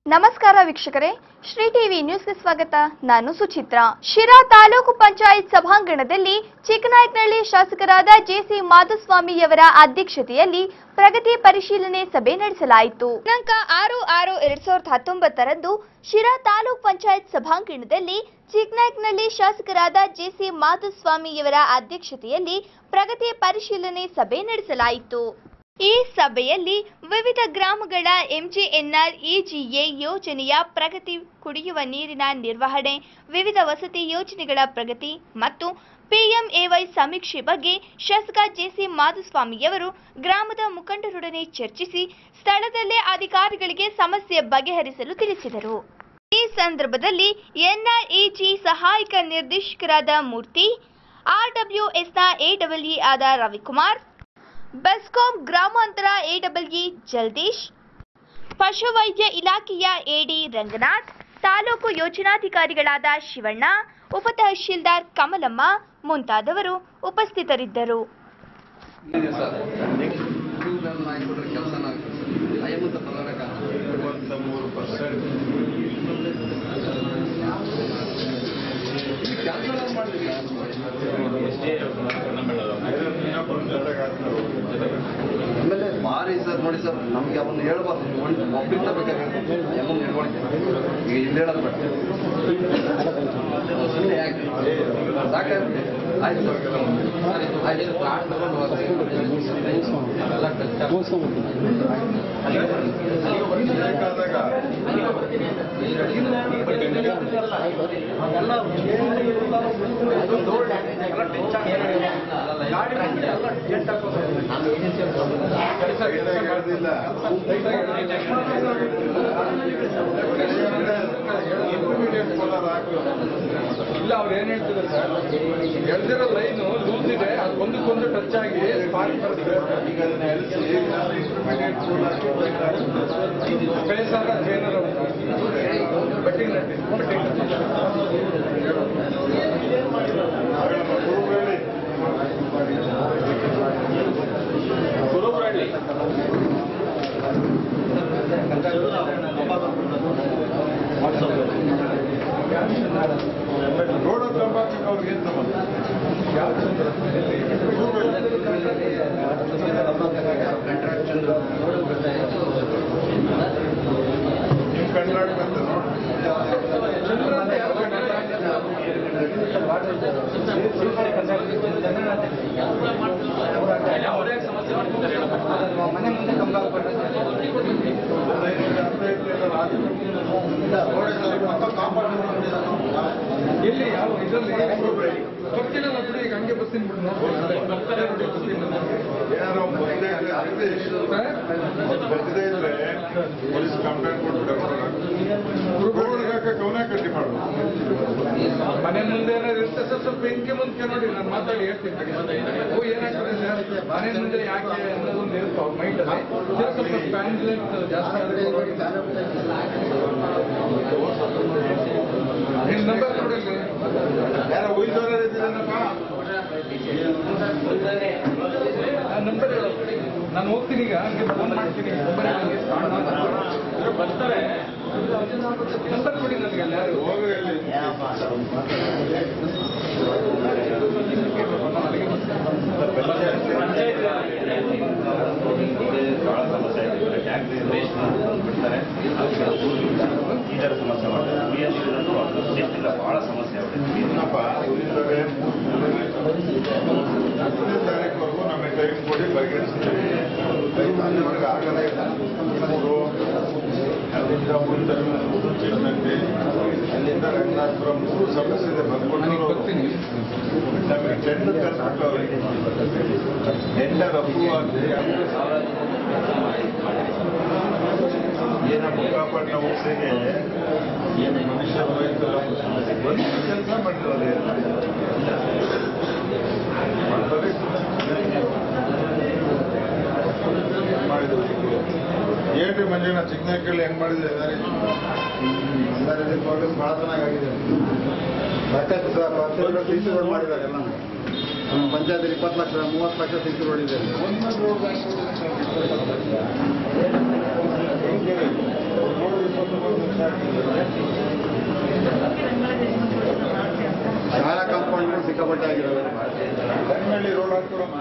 ನಮಸ್ಕಾರ ವೀಕ್ಷಕರೇ ಶ್ರೀ ಟಿವಿ ನ್ಯೂಸ್ಗೆ ಸ್ವಾಗತ ನಾನು ಸುಚಿತ್ರಾ ಶಿರಾ ತಾಲೂಕು ಪಂಚಾಯತ್ ಸಭಾಂಗಣದಲ್ಲಿ ಚಿಕ್ಕನಾಯಕನಹಳ್ಳಿ ಶಾಸಕರಾದ ಜೆಸಿ ಮಾಧುಸ್ವಾಮಿಯವರ ಅಧ್ಯಕ್ಷತೆಯಲ್ಲಿ ಪ್ರಗತಿ ಪರಿಶೀಲನೆ ಸಭೆ ನಡೆಸಲಾಯಿತು ದಿನಾಂಕ ಆರು ಆರು ಎರಡ್ ಸಾವಿರದ ಹತ್ತೊಂಬತ್ತರಂದು ಶಿರಾ ತಾಲೂಕ್ ಪಂಚಾಯತ್ ಸಭಾಂಗಣದಲ್ಲಿ ಚಿಕ್ಕನಾಯಕನಹಳ್ಳಿ ಶಾಸಕರಾದ ಜೆಸಿ ಮಾಧುಸ್ವಾಮಿಯವರ ಅಧ್ಯಕ್ಷತೆಯಲ್ಲಿ ಪ್ರಗತಿ ಪರಿಶೀಲನೆ ಸಭೆ ನಡೆಸಲಾಯಿತು ಈ ಸಭೆಯಲ್ಲಿ ವಿವಿಧ ಗ್ರಾಮಗಳ ಎಂಜಿಎನ್ಆರ್ ಇಜಿಎ ಯೋಜನೆಯ ಪ್ರಗತಿ ಕುಡಿಯುವ ನೀರಿನ ನಿರ್ವಹಣೆ ವಿವಿಧ ವಸತಿ ಯೋಜನೆಗಳ ಪ್ರಗತಿ ಮತ್ತು ಪಿಎಂಎವೈ ಸಮೀಕ್ಷೆ ಬಗ್ಗೆ ಶಾಸಕ ಜೆಸಿ ಮಾಧುಸ್ವಾಮಿಯವರು ಗ್ರಾಮದ ಮುಖಂಡರೊಡನೆ ಚರ್ಚಿಸಿ ಸ್ಥಳದಲ್ಲೇ ಅಧಿಕಾರಿಗಳಿಗೆ ಸಮಸ್ಯೆ ಬಗೆಹರಿಸಲು ತಿಳಿಸಿದರು ಈ ಸಂದರ್ಭದಲ್ಲಿ ಎನ್ಆರ್ಇಜಿ ಸಹಾಯಕ ನಿರ್ದೇಶಕರಾದ ಮೂರ್ತಿ ಆರ್ಡಬ್ಲ್ಯೂಎಸ್ನ ಎಡಬ್ಲ್ಇ ಆದ ರವಿಕುಮಾರ್ ಬೆಸ್ಕಾಂ ಗ್ರಾಮಾಂತರ ಎಡಬ್ಲ್ಇ ಜಗದೀಶ್ ಪಶುವೈದ್ಯ ಇಲಾಖೆಯ ಎಡಿ ರಂಗನಾಥ್ ತಾಲೂಕು ಯೋಜನಾಧಿಕಾರಿಗಳಾದ ಶಿವಣ್ಣ ಉಪತಹಶೀಲ್ದಾರ್ ಕಮಲಮ್ಮ ಮುಂತಾದವರು ಉಪಸ್ಥಿತರಿದ್ದರು ಇದೆ ಸರ್ ನನ್ನ ಹಾಕಿಬಿಟ್ರೆ ಕೆಲಸನ ಆಗ್ತದೆ ಐವತ್ತು ತಗೊಳಕ ಮೂರು ಪರ್ಸೆಂಟ್ ಕೆಲಸ ಮಾಡಲಿಲ್ಲ ಆಮೇಲೆ ಮಾರಿ ಸರ್ ನೋಡಿ ಸರ್ ನಮ್ಗೆ ಅವನ್ನ ಹೇಳ್ಬಾರ್ದು ನೀವು ಒಂದು ಒಬ್ಬಿಂದ ಬೇಕಾಗುತ್ತೆ ಎಮ್ಮನ್ನು ಹಿಡ್ಕೊಳಕ್ಕೆ ಈಗ ಇಲ್ಲಿ ಹೇಳೋದು ಬೇಡ ಸುಮ್ಮನೆ ಯಾಕೆ ಸಾಕಾಗುತ್ತೆ ಆಯ್ತು ಸರ್ ಆಯ್ತು ಕಾರ್ಡ್ ತಗೊಂಡು ಹೋಗಿ ಎಲ್ಲ ಟಚ್ ಇಲ್ಲ ಅವ್ರು ಏನ್ ಹೇಳ್ತಿದ್ದಾರೆ ಸರ್ ಎಳ್ದಿರೋ ಲೈನು ಲೂಸ್ ಇದೆ ಅದು ಒಂದಕ್ಕೊಂದು ಟಚ್ ಆಗಿ ಸ್ಪಾರ್ಕ್ ಬರುತ್ತೆ ಬೇಸಾರ trainer betting betting Kurubrahalli road ಕಂಬಕ್ಕೆ ಅವ್ರಿಗೆ ಏನು ಸಂಬಂಧ ನಿಮ್ಮ ಕಂಡ್ರಾಡ್ ಎಲ್ಲಿ ಯಾವ ಇದರಲ್ಲಿ ಗೊತ್ತಿಲ್ಲ ಬಿಡಿ ಈಗ ಹಂಗೆ ಬರ್ತೀನಿ ಬಿಡು ಏನಾದ್ರು ಒಂದು ಬರ್ದೇ ಇದ್ರೆ ಅದೇ ಇಷ್ಟು ಒಂದು ಬರ್ದೇ ಇದ್ರೆ ಪೊಲೀಸ್ ಕಂಪ್ಲೇಂಟ್ ಕೊಟ್ಬಿಟ್ಟು ರೋಡ್ಗಾಕ ಕವನ ಕಟ್ಟಿ ಮಾಡ್ಬೇಕು ಮನೆ ಮುಂದೆ ಏನಾದ್ರು ಇರುತ್ತೆ ಸರ್ ಸ್ವಲ್ಪ ಬೆಂಕಿ ಮುಂದೆ ನೋಡಿ ನಾನು ಮಾತಾಡಿ ಹೇಳ್ತೀನಿ ಓ ಏನಾಗ್ತದೆ ಸರ್ ಮನೆ ಮುಂದೆ ಯಾಕೆ ಅನ್ನೋದೊಂದು ಇರುತ್ತೆ ಅವ್ರ ಮೈಂಡಲ್ಲಿ ಸ್ವಲ್ಪ ಪ್ಯಾನ್ಲೆಟ್ ಜಾಸ್ತಿ ಆದರೆ ಪರವಾಗಿಲ್ಲ ನಿನ್ನ ನಂಬರ್ ನೋಡಿಲ್ಲ ಯಾರೋ ಉಳಿದವರ ಇದ್ದೀರನಪ್ಪ ಆ ನಂಬರ್ ಹೇಳು ನಾನು ಹೋಗ್ತೀನಿ ಈಗ ಹಂಗೆ ಫೋನ್ ಮಾಡ್ತೀನಿ ನಂಬರ್ ಬರ್ತಾರೆ ನಂಬರ್ ಕೊಡಿ ನನಗೆ ಅಲ್ಲಿ ಯಾರು ಹೋಗ್ರಿ ಅಲ್ಲಿ ಬಹಳ ಸಮಸ್ಯೆ ಆಗಿದೆ ಟ್ಯಾಕ್ಸಿ ರೇಸ್ ಬಿಡ್ತಾರೆ ಇದರ ಸಮಸ್ಯೆ ಮಾಡ್ತಾರೆ ಕುಡಿಯೋದಿಲ್ಲ ಅಷ್ಟಿಲ್ಲ ಬಹಳ ಸಮಸ್ಯೆ ಆಗಿದೆ ಏನಪ್ಪ ಉಳಿದವರೇ ಹತ್ತನೇ ತಾರೀಕುವರೆಗೂ ನಮಗೆ ಟೈಮ್ ಕೊಡಿ ಬಗೆಹರಿಸ್ತೀವಿ ನಮಗೆ ಆಗದೇ ಇಲ್ಲ ಮೂರು ಅಲ್ಲಿಂದ ಉಳಿದ ಚಿಕ್ಕನಂದಿ ಅಲ್ಲಿಂದ ರಂಗನಾಥಪುರ ಮೂರು ಸಮಸ್ಯೆ ಇದೆ ನನಗೆ ಬಂದ್ಕೊಂಡು ಬರ್ತೀನಿ ನಮಗೆ ಟೆಂಡರ್ ಕರ್ಸ್ಬಿಟ್ಟು ಅವರಿಗೆ ಟೆಂಡರ್ ಅಪ್ರೂವ್ ಆಗಿದೆ ಏನಪ್ಪ ಕಾಪಾಡಿನ ಹೋಗ್ಸೇನೆ ಮನುಷ್ಯ ಹೋಯ್ತಲ್ಲ ಒಂದು ಕೆಲಸ ಮಾಡಿರೋದೇ ಮಾಡ್ತಾರೆ ಮಾಡಿದ್ರು ಏನ್ರಿ ಮಂಜಣ್ಣ ಚಿಕ್ಕನಕಳ್ಳಿ ಹೆಂಗ್ ಮಾಡಿದೆ ಬಹಳ ಚೆನ್ನಾಗಿದೆ ಸಾಕಷ್ಟು sir panchayat C C road ಮಾಡಿದ್ದಾರೆ ಎಲ್ಲ ಪಂಚಾಯತ್ ಇಪ್ಪತ್ತು ಲಕ್ಷ ಮೂವತ್ತು ಲಕ್ಷ ಸಿ ಸಿ ರೋಡ್ ಇದೆ ಒಂದು ರೋಡ್ ಸಿಕ್ಕಾಪಟ್ಟೆ ಆಗಿದ್ದಾವೆ ರಂಗನಹಳ್ಳಿ ರೋಡ್ ಹಾಕ್ಕೊಡಮ್ಮ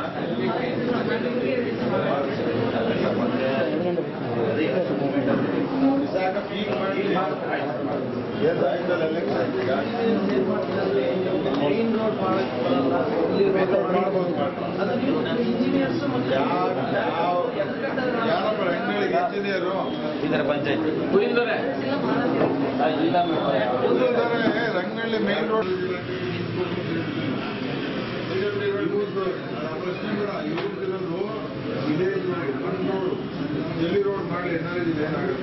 ವಿಶಾಖ ಪೀಕ್ ಮಾಡಿ ಏಸಾಯ್ತಲ್ಲ ಎಲೆಕ್ಷನ್ ಈಗ ಮಾಡ್ಬೋದು ಯಾವ ಯಾವ ಯಾರಪ್ಪ ರಂಗನಹಳ್ಳಿಗೆ ಇಂಜಿನಿಯರು ಇದರ ಪಂಚಾಯತ್ ರಂಗನಹಳ್ಳಿ ಮೇನ್ ರೋಡ್ ಎಲ್ಲಿ ರೋಡ್ ಮಾಡಲಿ ಏನಾಗಿದೆ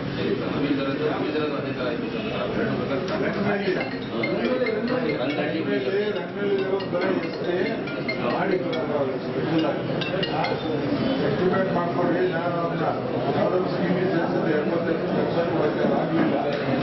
ಎಸ್ಟಿಮೇಟ್ ಮಾಡ್ಕೊಳ್ಳಿ ನಾನು ಯಾವ್ದಾದ್ರು ಸ್ಕೀಮ್ ಸೇರಿಸಿದ್ರೆ ಎಪ್ಪತ್ತೈದು ಲಕ್ಷ ಆಗಲಿಲ್ಲ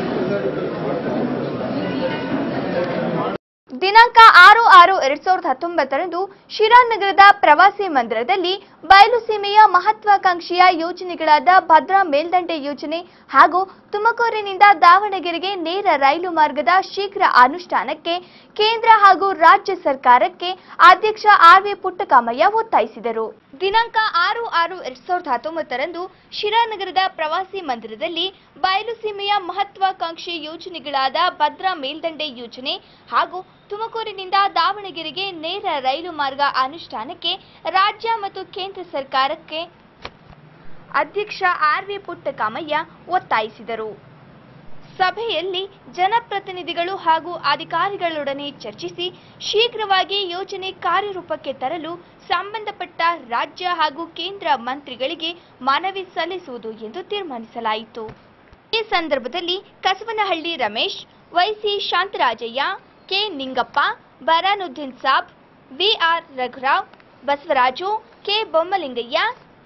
ದಿನಾಂಕ ಆರು ಆರು ಎರಡ್ ಸಾವಿರದ ಹತ್ತೊಂಬತ್ತರಂದು ಶಿರಾನಗರದ ಪ್ರವಾಸಿ ಮಂದಿರದಲ್ಲಿ ಬಯಲು ಸೀಮೆಯ ಮಹತ್ವಾಕಾಂಕ್ಷೆಯ ಯೋಜನೆಗಳಾದ ಭದ್ರಾ ಮೇಲ್ದಂಡೆ ಯೋಜನೆ ಹಾಗೂ ತುಮಕೂರಿನಿಂದ ದಾವಣಗೆರೆಗೆ ನೇರ ರೈಲು ಮಾರ್ಗದ ಶೀಘ್ರ ಅನುಷ್ಠಾನಕ್ಕೆ ಕೇಂದ್ರ ಹಾಗೂ ರಾಜ್ಯ ಸರ್ಕಾರಕ್ಕೆ ಅಧ್ಯಕ್ಷ ಆರ್ ವಿ ಪುಟ್ಟಕಾಮಯ್ಯ ಒತ್ತಾಯಿಸಿದರು ದಿನಾಂಕ ಆರು ಆರು ಎರಡ್ ಸಾವಿರದ ಹತ್ತೊಂಬತ್ತರಂದು ಶಿರಾನಗರದ ಪ್ರವಾಸಿ ಮಂದಿರದಲ್ಲಿ ಬಯಲು ಸೀಮೆಯ ಮಹತ್ವಾಕಾಂಕ್ಷಿ ಯೋಜನೆಗಳಾದ ಭದ್ರಾ ಮೇಲ್ದಂಡೆ ಯೋಜನೆ ಹಾಗೂ ತುಮಕೂರಿನಿಂದ ದಾವಣಗೆರೆಗೆ ನೇರ ರೈಲು ಮಾರ್ಗ ಅನುಷ್ಠಾನಕ್ಕೆ ರಾಜ್ಯ ಮತ್ತು ಕೇಂದ್ರ ಸರ್ಕಾರಕ್ಕೆ ಅಧ್ಯಕ್ಷ ಆರ್ ವಿ ಪುಟ್ಟಕಾಮಯ್ಯ ಒತ್ತಾಯಿಸಿದರು ಸಭೆಯಲ್ಲಿ ಜನಪ್ರತಿನಿಧಿಗಳು ಹಾಗೂ ಅಧಿಕಾರಿಗಳೊಡನೆ ಚರ್ಚಿಸಿ ಶೀಘ್ರವಾಗಿ ಯೋಜನೆ ಕಾರ್ಯರೂಪಕ್ಕೆ ತರಲು ಸಂಬಂಧಪಟ್ಟ ರಾಜ್ಯ ಹಾಗೂ ಕೇಂದ್ರ ಮಂತ್ರಿಗಳಿಗೆ ಮನವಿ ಸಲ್ಲಿಸುವುದು ಎಂದು ತೀರ್ಮಾನಿಸಲಾಯಿತು ಈ ಸಂದರ್ಭದಲ್ಲಿ Kasavanahalli Ramesh Y C Shantharajaiah K Ningappa Baranuddin Sab V R ರಘುರಾವ್ Basavaraju K Bommalingaiah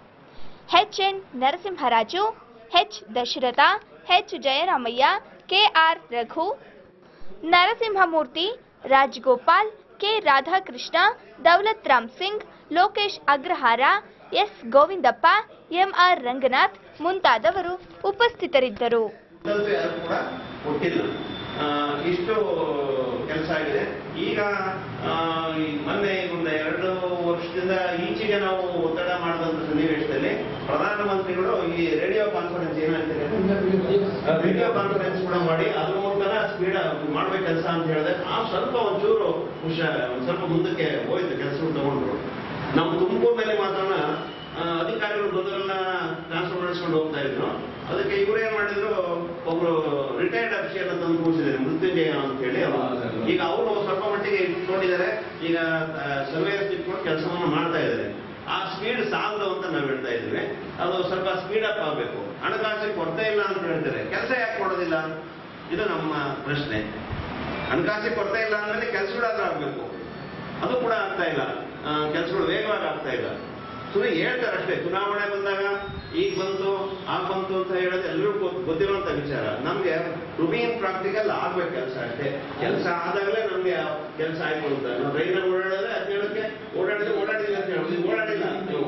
N Narasimharaju H Dasharatha H Jayaramaiah K R Raghu Narasimhamurthy Rajgopal K Radhakrishna Daulat Ram Singh Lokesh Agrahara S Govindappa M R Ranganath ಮುಂತಾದವರು ಉಪಸ್ಥಿತರಿದ್ದರು ಇದಂತೂ ಯಾರು ಕೂಡ ಕೊಟ್ಟಿಲ್ಲ ಆ, ಇಷ್ಟು ಕೆಲಸ ಆಗಿದೆ ಈಗ ಆ, ಈ ಮೊನ್ನೆ ಒಂದು ಎರಡು ವರ್ಷದಿಂದ ಈಚೆಗೆ ನಾವು ಒತ್ತಡ ಮಾಡಿದಂತ ಸನ್ನಿವೇಶದಲ್ಲಿ ಪ್ರಧಾನಮಂತ್ರಿಗಳು ಈ ರೇಡಿಯೋ ಕಾನ್ಫರೆನ್ಸ್ ಏನಾಗ್ತದೆ ರೇಡಿಯೋ ಕಾನ್ಫರೆನ್ಸ್ ಕೂಡ ಮಾಡಿ ಅದ್ರ ಮೂಲಕ ಸ್ಪೀಡ್ ಮಾಡ್ಬೇಕು ಕೆಲಸ ಅಂತ ಹೇಳಿದ್ರೆ ಆ ಸ್ವಲ್ಪ ಒಂಚೂರು ಹುಷಾರ ಒಂದ್ ಸ್ವಲ್ಪ ಮುಂದಕ್ಕೆ ಹೋಯ್ತು ಕೆಲಸ ತಗೊಂಡ್ರು ನಮ್ಮ ತುಮಕೂರಿನಲ್ಲಿ ಮಾತ್ರ ಆ, ಅಧಿಕಾರಿಗಳು ಮೊದಲೆಲ್ಲ ಟ್ರಾನ್ಸ್ಫರ್ ಮಾಡಿಸ್ಕೊಂಡು ಹೋಗ್ತಾ ಇದ್ರು ಅದಕ್ಕೆ ಇವರು ಏನ್ ಮಾಡಿದ್ರು ಒಬ್ರು ರಿಟೈರ್ಡ್ ಅಫಿಷಿಯಲ್ ಅಂತ ಒಂದು ಕೂರಿಸಿದ್ದಾರೆ ಮೃತ್ಯುಂಜಯ ಅಂತ ಹೇಳಿ ಅವರು ಈಗ ಅವರು ಸ್ವಲ್ಪ ಮಟ್ಟಿಗೆ ಇಟ್ಕೊಂಡಿದ್ದಾರೆ ಈಗ ಸರ್ವೇಯರ್ಸ್ ಇಟ್ಕೊಂಡು ಕೆಲಸವನ್ನು ಮಾಡ್ತಾ ಇದ್ದಾರೆ ಆ ಸ್ಪೀಡ್ ಸಾಲದು ಅಂತ ನಾವು ಹೇಳ್ತಾ ಇದ್ವಿ ಅದು ಸ್ವಲ್ಪ ಸ್ಪೀಡ್ ಅಪ್ ಆಗಬೇಕು ಹಣಕಾಸಿಗೆ ಕೊರತೆ ಇಲ್ಲ ಅಂತ ಹೇಳ್ತಾರೆ ಕೆಲಸ ಯಾಕೆ ಕೊಡೋದಿಲ್ಲ ಇದು ನಮ್ಮ ಪ್ರಶ್ನೆ ಹಣಕಾಸಿಗೆ ಕೊರತೆ ಇಲ್ಲ ಅಂದ್ರೆ ಕೆಲಸಗಳಾದ್ರೂ ಆಗ್ಬೇಕು ಅದು ಕೂಡ ಆಗ್ತಾ ಇಲ್ಲ ಆ, ಕೆಲಸಗಳು ವೇಗವಾಗಿ ಆಗ್ತಾ ಇಲ್ಲ ಸುಮ್ಮನೆ ಹೇಳ್ತಾರೆ ಅಷ್ಟೇ ಚುನಾವಣೆ ಬಂದಾಗ ಈಗ ಬಂತು ಆಗ ಬಂತು ಅಂತ ಹೇಳೋದು ಎಲ್ಲರಿಗೂ ಗೊತ್- ಗೊತ್ತಿರುವಂತ ವಿಚಾರ ನಮ್ಗೆ ರುಬೀನ್ ಪ್ರಾಕ್ಟಿಕಲ್ ಆಗ್ಬೇಕು ಕೆಲಸ ಅಷ್ಟೇ ಕೆಲಸ ಆದಾಗಲೇ ನಮ್ಗೆ ಕೆಲಸ ಆಯ್ತು ಅಂತ ನಾವು ರೈಲಲ್ಲಿ ಓಡಾಡಿದ್ರೆ ಹದಿನೇಳಕ್ಕೆ ಓಡಾಡಿದ್ರೆ ಓಡಾಡಿಲ್ಲ ಅಂತ ಹೇಳೋದು ಓಡಾಡಿಲ್ಲ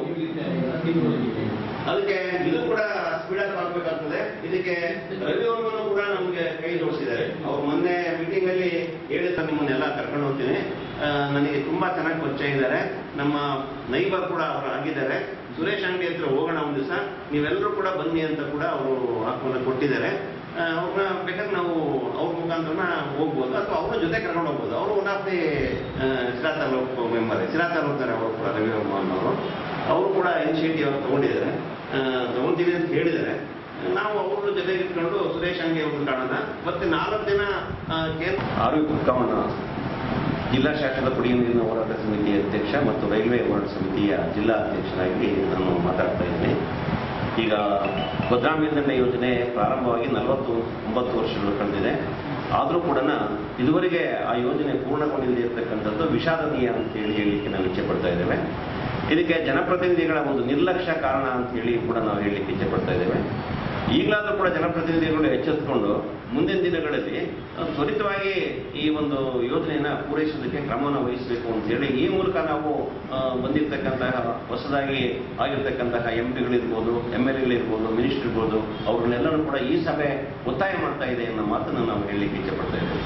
ನೀವು ಅದಕ್ಕೆ ಇದು ಕೂಡ ಸ್ಪೀಡ್ ಅಪ್ ಆಗ್ಬೇಕಾಗ್ತದೆ ಇದಕ್ಕೆ ರವಿವರ್ಮನು ಕೂಡ ನಮ್ಗೆ ಕೈ ಜೋಡಿಸಿದ್ದಾರೆ ಅವ್ರು ಮೊನ್ನೆ ಮೀಟಿಂಗ್ ಅಲ್ಲಿ ಹೇಳಿದ ನಿಮ್ಮನ್ನೆಲ್ಲ ಕರ್ಕೊಂಡು ಹೋಗ್ತೀನಿ ಆ, ನನಗೆ ತುಂಬಾ ಚೆನ್ನಾಗಿ ಪರಿಚಯ ಇದ್ದಾರೆ ನಮ್ಮ ನೈಬರ್ ಕೂಡ ಅವರು ಆಗಿದ್ದಾರೆ ಸುರೇಶ್ ಅಂಗಡಿ ಹತ್ರ ಹೋಗೋಣ ಒಂದು ದಿವಸ ನೀವೆಲ್ಲರೂ ಕೂಡ ಬನ್ನಿ ಅಂತ ಕೂಡ ಅವರು ಆಹ್ವಾನ ಕೊಟ್ಟಿದ್ದಾರೆ ಆ, ಅವ್ರನ್ನ ಬೇಕಾದ್ರೆ ನಾವು ಅವ್ರ ಮುಖಾಂತರ ಹೋಗ್ಬೋದು ಅಥವಾ ಅವ್ರ ಜೊತೆ ಕರ್ಕೊಂಡು ಹೋಗ್ಬೋದು ಅವರು one of the Sira taluk member Sira ತಾಲೂಕ್ತಾರೆ ಅವರು ಕೂಡ ರವಿವರ್ಮನ್ ಅವರು ಅವರು ಕೂಡ ಇನಿಷಿಯೇಟಿವ್ ಅವರು ತಗೊಂಡಿದ್ದಾರೆ ಆ, ತಗೊಂತೀವಿ ಅಂತ ಹೇಳಿದ್ದಾರೆ ನಾವು ಅವ್ರ ಜೊತೆ ಇಟ್ಕೊಂಡು ಸುರೇಶ್ ಅಂಗಡಿ ಅವ್ರನ್ನ ಕಾಣೋಣ ಮತ್ತೆ ನಾಲ್ಕು ದಿನ ಆ, ಕೇಂದ್ರ ಆರೋಗ್ಯ ಉತ್ಕಮನ ಜಿಲ್ಲಾ ಶಾಖದ ಕುಡಿಯುವ ನೀರಿನ ಹೋರಾಟ ಸಮಿತಿಯ ಅಧ್ಯಕ್ಷ ಮತ್ತು ರೈಲ್ವೆ ಹೋರಾಟ ಸಮಿತಿಯ ಜಿಲ್ಲಾ ಅಧ್ಯಕ್ಷರಾಗಿ ನಾನು ಮಾತಾಡ್ತಾ ಇದ್ದೀನಿ ಈಗ ಭದ್ರಾ ಮೇಲ್ದಂಡ ಯೋಜನೆ ಪ್ರಾರಂಭವಾಗಿ ನಲವತ್ತು ಒಂಬತ್ತು ವರ್ಷಗಳು ಕಳೆದಿದೆ ಆದರೂ ಕೂಡ ಇದುವರೆಗೆ ಆ ಯೋಜನೆ ಪೂರ್ಣಗೊಂಡಿಲ್ಲದೆ ಇರತಕ್ಕಂಥದ್ದು ವಿಷಾದನೀಯ ಅಂತ ಹೇಳಿ ಹೇಳಲಿಕ್ಕೆ ನಾವು ಇಚ್ಛೆ ಪಡ್ತಾ ಇದ್ದೇವೆ ಇದಕ್ಕೆ ಜನಪ್ರತಿನಿಧಿಗಳ ಒಂದು ನಿರ್ಲಕ್ಷ್ಯ ಕಾರಣ ಅಂತ ಹೇಳಿ ಕೂಡ ನಾವು ಹೇಳಲಿಕ್ಕೆ ಇಚ್ಛೆ ಪಡ್ತಾ ಇದ್ದೇವೆ ಈಗಲಾದರೂ ಕೂಡ ಜನಪ್ರತಿನಿಧಿಗಳು ಎಚ್ಚೆತ್ತುಕೊಂಡು ಮುಂದಿನ ದಿನಗಳಲ್ಲಿ ಆ, ತ್ವರಿತವಾಗಿ ಈ ಒಂದು ಯೋಜನೆಯನ್ನ ಪೂರೈಸೋದಕ್ಕೆ ಕ್ರಮವನ್ನು ವಹಿಸಬೇಕು ಅಂತ ಹೇಳಿ ಈ ಮೂಲಕ ನಾವು ಆ, ಬಂದಿರತಕ್ಕಂತಹ ಹೊಸದಾಗಿ ಆಗಿರ್ತಕ್ಕಂತಹ ಎಂ ಪಿಗಳಿರ್ಬೋದು ಎಮ್ ಎಲ್ ಎಗಳಿರ್ಬೋದು ಮಿನಿಸ್ಟರ್ ಇರ್ಬೋದು ಅವ್ರನ್ನೆಲ್ಲರೂ ಕೂಡ ಈ ಸಭೆ ಒತ್ತಾಯ ಮಾಡ್ತಾ ಇದೆ ಅನ್ನೋ ಮಾತನ್ನು ನಾವು ಹೇಳಲಿಕ್ಕೆ ಇಚ್ಛೆ ಪಡ್ತಾ ಇದ್ದೇವೆ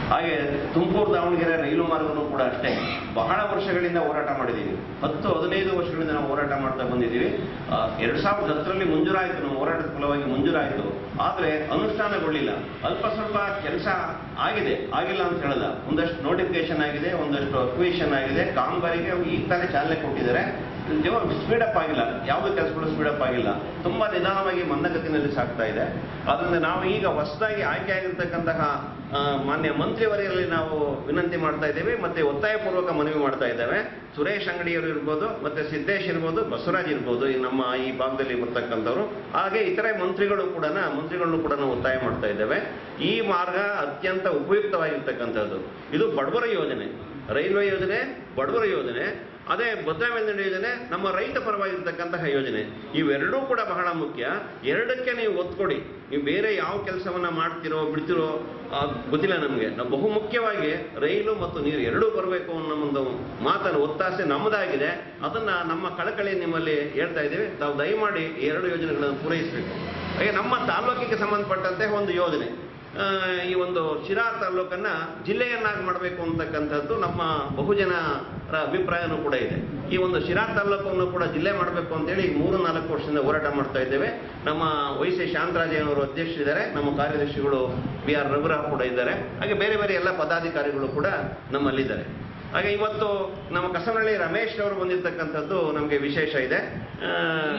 ಹಾಗೆ ತುಮಕೂರು ದಾವಣಗೆರೆ ರೈಲು ಮಾರ್ಗನೂ ಕೂಡ ಅಷ್ಟೇ ಬಹಳ ವರ್ಷಗಳಿಂದ ಹೋರಾಟ ಮಾಡಿದ್ದೀವಿ ಹತ್ತು ಹದಿನೈದು ವರ್ಷಗಳಿಂದ ನಾವು ಹೋರಾಟ ಮಾಡ್ತಾ ಬಂದಿದ್ದೀವಿ ಆ, ಎರಡ್ ಸಾವಿರದ ಹತ್ತರಲ್ಲಿ ಮಂಜೂರಾಯಿತು ನಮ್ಮ ಹೋರಾಟದ ಫಲವಾಗಿ ಮಂಜೂರಾಯಿತು ಆದರೆ ಅನುಷ್ಠಾನಗೊಳ್ಳಿಲ್ಲ ಅಲ್ಪ ಸ್ವಲ್ಪ ಕೆಲಸ ಆಗಿದೆ ಆಗಿಲ್ಲ ಅಂತ ಹೇಳಲ್ಲ ಒಂದಷ್ಟು ನೋಟಿಫಿಕೇಶನ್ ಆಗಿದೆ ಒಂದಷ್ಟು ಅಕ್ವಿಷನ್ ಆಗಿದೆ ಕಾಮಗಾರಿಗೆ ಈಗ ತಾನೇ ಚಾಲನೆ ಕೊಟ್ಟಿದ್ದಾರೆ ಸ್ಪೀಡಪ್ ಆಗಿಲ್ಲ ಯಾವುದೇ ಕೆಲಸಗಳು ಸ್ಪೀಡಪ್ ಆಗಿಲ್ಲ ತುಂಬಾ ನಿಧಾನವಾಗಿ ಮಂದಗತಿನಲ್ಲಿ ಸಾಗ್ತಾ ಇದೆ ಅದರಿಂದ ನಾವು ಈಗ ಹೊಸದಾಗಿ ಆಯ್ಕೆ ಆಗಿರ್ತಕ್ಕಂತಹ ಆ, ಮಾನ್ಯ ಮಂತ್ರಿವರಿಯಲ್ಲಿ ನಾವು ವಿನಂತಿ ಮಾಡ್ತಾ ಇದ್ದೇವೆ ಮತ್ತೆ ಒತ್ತಾಯಪೂರ್ವಕ ಮನವಿ ಮಾಡ್ತಾ ಇದ್ದೇವೆ ಸುರೇಶ್ ಅಂಗಡಿಯವರು ಇರ್ಬೋದು ಮತ್ತೆ ಸಿದ್ದೇಶ್ ಇರ್ಬೋದು ಬಸವರಾಜ್ ಇರ್ಬೋದು ಈ ನಮ್ಮ ಈ ಭಾಗದಲ್ಲಿ ಬರ್ತಕ್ಕಂಥವ್ರು ಹಾಗೆ ಇತರೆ ಮಂತ್ರಿಗಳು ಕೂಡ ಮಂತ್ರಿಗಳನ್ನು ಕೂಡ ನಾವು ಒತ್ತಾಯ ಮಾಡ್ತಾ ಇದ್ದೇವೆ ಈ ಮಾರ್ಗ ಅತ್ಯಂತ ಉಪಯುಕ್ತವಾಗಿರ್ತಕ್ಕಂಥದ್ದು ಇದು ಬಡವರ ಯೋಜನೆ ರೈಲ್ವೆ ಯೋಜನೆ ಬಡವರ ಯೋಜನೆ ಅದೇ ಭದ್ರಾ ಮೇಲ್ದಂಡೆ ಯೋಜನೆ ನಮ್ಮ ರೈತ ಪರವಾಗಿರ್ತಕ್ಕಂತಹ ಯೋಜನೆ ಇವೆರಡೂ ಕೂಡ ಬಹಳ ಮುಖ್ಯ ಎರಡಕ್ಕೆ ನೀವು ಒತ್ತು ಕೊಡಿ ನೀವು ಬೇರೆ ಯಾವ ಕೆಲಸವನ್ನ ಮಾಡ್ತಿರೋ ಬಿಡ್ತಿರೋ ಆ, ಗೊತ್ತಿಲ್ಲ ನಮಗೆ ನಾವು ಬಹು ಮುಖ್ಯವಾಗಿ ರೈಲು ಮತ್ತು ನೀರು ಎರಡೂ ಬರಬೇಕು ಅನ್ನೋ ಒಂದು ಮಾತನ್ನು ಒತ್ತಾಸೆ ನಮ್ಮದಾಗಿದೆ ಅದನ್ನ ನಮ್ಮ ಕಳಕಳಿ ನಿಮ್ಮಲ್ಲಿ ಹೇಳ್ತಾ ಇದ್ದೀವಿ ತಾವು ದಯಮಾಡಿ ಈ ಎರಡು ಯೋಜನೆಗಳನ್ನು ಪೂರೈಸಬೇಕು ಹಾಗೆ ನಮ್ಮ ತಾಲೂಕಿಗೆ ಸಂಬಂಧಪಟ್ಟಂತೆ ಒಂದು ಯೋಜನೆ ಆ, ಈ ಒಂದು ಶಿರಾ ತಾಲೂಕನ್ನ ಜಿಲ್ಲೆಯನ್ನಾಗಿ ಮಾಡಬೇಕು ಅಂತಕ್ಕಂಥದ್ದು ನಮ್ಮ ಬಹುಜನರ ಅಭಿಪ್ರಾಯನೂ ಕೂಡ ಇದೆ ಈ ಒಂದು ಶಿರಾ ತಾಲೂಕನ್ನು ಕೂಡ ಜಿಲ್ಲೆ ಮಾಡಬೇಕು ಅಂತೇಳಿ ಈಗ ಮೂರು ನಾಲ್ಕು ವರ್ಷದಿಂದ ಹೋರಾಟ ಮಾಡ್ತಾ ಇದ್ದೇವೆ ನಮ್ಮ ವೈಸಿ ಶಾಂತರಾಜಯ್ಯನವರು ಅಧ್ಯಕ್ಷರಿದ್ದಾರೆ ನಮ್ಮ ಕಾರ್ಯದರ್ಶಿಗಳು ಬಿ ಆರ್ ರಘುರಾವ್ ಕೂಡ ಇದ್ದಾರೆ ಹಾಗೆ ಬೇರೆ ಬೇರೆ ಎಲ್ಲ ಪದಾಧಿಕಾರಿಗಳು ಕೂಡ ನಮ್ಮಲ್ಲಿದ್ದಾರೆ ಹಾಗೆ ಇವತ್ತು ನಮ್ಮ ಕಸನಹಳ್ಳಿ ರಮೇಶ್ ಅವರು ಬಂದಿರತಕ್ಕಂಥದ್ದು ನಮಗೆ ವಿಶೇಷ ಇದೆ ಆ,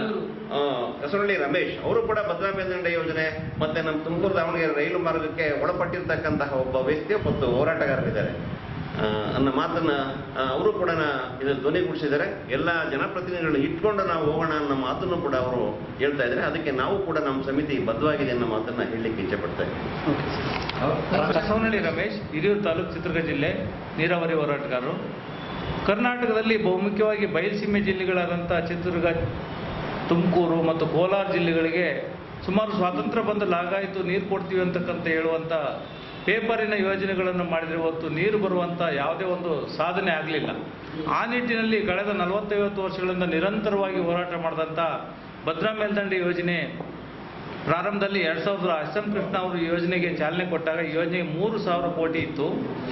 ಆ, ಕಸನಹಳ್ಳಿ ರಮೇಶ್ ಅವರು ಕೂಡ ಭದ್ರಾ ಮೇಲ್ದಂಡೆ ಯೋಜನೆ ಮತ್ತೆ ನಮ್ಮ ತುಮಕೂರು ದಾವಣಗೆರೆ ರೈಲು ಮಾರ್ಗಕ್ಕೆ ಒಳಪಟ್ಟಿರ್ತಕ್ಕಂತಹ ಒಬ್ಬ ವ್ಯಕ್ತಿ ಮತ್ತು ಹೋರಾಟಗಾರರಿದ್ದಾರೆ ಆ, ಅನ್ನೋ ಮಾತನ್ನ ಆ, ಅವರು ಕೂಡ ಇದನ್ನು ಧ್ವನಿಗೂಡಿಸಿದ್ದಾರೆ ಎಲ್ಲ ಜನಪ್ರತಿನಿಧಿಗಳನ್ನ ಇಟ್ಕೊಂಡು ನಾವು ಹೋಗೋಣ ಅನ್ನೋ ಮಾತನ್ನು ಕೂಡ ಅವರು ಹೇಳ್ತಾ ಇದ್ದಾರೆ ಅದಕ್ಕೆ ನಾವು ಕೂಡ ನಮ್ಮ ಸಮಿತಿ ಬದ್ಧವಾಗಿದೆ ಅನ್ನೋ ಮಾತನ್ನ ಹೇಳಲಿಕ್ಕೆ ಇಚ್ಛೆ ಪಡ್ತಾ ಇದ್ದೀವಿ ಬಸವನಹಳ್ಳಿ ರಮೇಶ್ ಹಿರಿಯೂರು ತಾಲೂಕು ಚಿತ್ರದುರ್ಗ ಜಿಲ್ಲೆ ನೀರಾವರಿ ಹೋರಾಟಗಾರರು ಕರ್ನಾಟಕದಲ್ಲಿ ಬಹುಮುಖ್ಯವಾಗಿ ಬಯಲುಸೀಮೆ ಜಿಲ್ಲೆಗಳಾದಂಥ ಚಿತ್ರದುರ್ಗ ತುಮಕೂರು ಮತ್ತು ಕೋಲಾರ ಜಿಲ್ಲೆಗಳಿಗೆ ಸುಮಾರು ಸ್ವಾತಂತ್ರ್ಯ ಬಂದ ಲಾಗಾಯಿತು ನೀರು ಕೊಡ್ತೀವಿ ಅಂತಕ್ಕಂತ ಹೇಳುವಂಥ ಪೇಪರಿನ ಯೋಜನೆಗಳನ್ನು ಮಾಡಿದರೆ ಹೊತ್ತು ನೀರು ಬರುವಂಥ ಯಾವುದೇ ಒಂದು ಸಾಧನೆ ಆಗಲಿಲ್ಲ ಆ ನಿಟ್ಟಿನಲ್ಲಿ ಕಳೆದ ನಲವತ್ತೈವತ್ತು ವರ್ಷಗಳಿಂದ ನಿರಂತರವಾಗಿ ಹೋರಾಟ ಮಾಡಿದಂಥ ಭದ್ರಾ ಮೇಲ್ದಂಡೆ ಯೋಜನೆ ಪ್ರಾರಂಭದಲ್ಲಿ ಎರಡ್ ಸಾವಿರದ ಎಸ್ ಎಂ ಕೃಷ್ಣ ಅವರು ಈ ಯೋಜನೆಗೆ ಚಾಲನೆ ಕೊಟ್ಟಾಗ ಈ ಯೋಜನೆಗೆ ಮೂರು ಸಾವಿರ ಕೋಟಿ ಇತ್ತು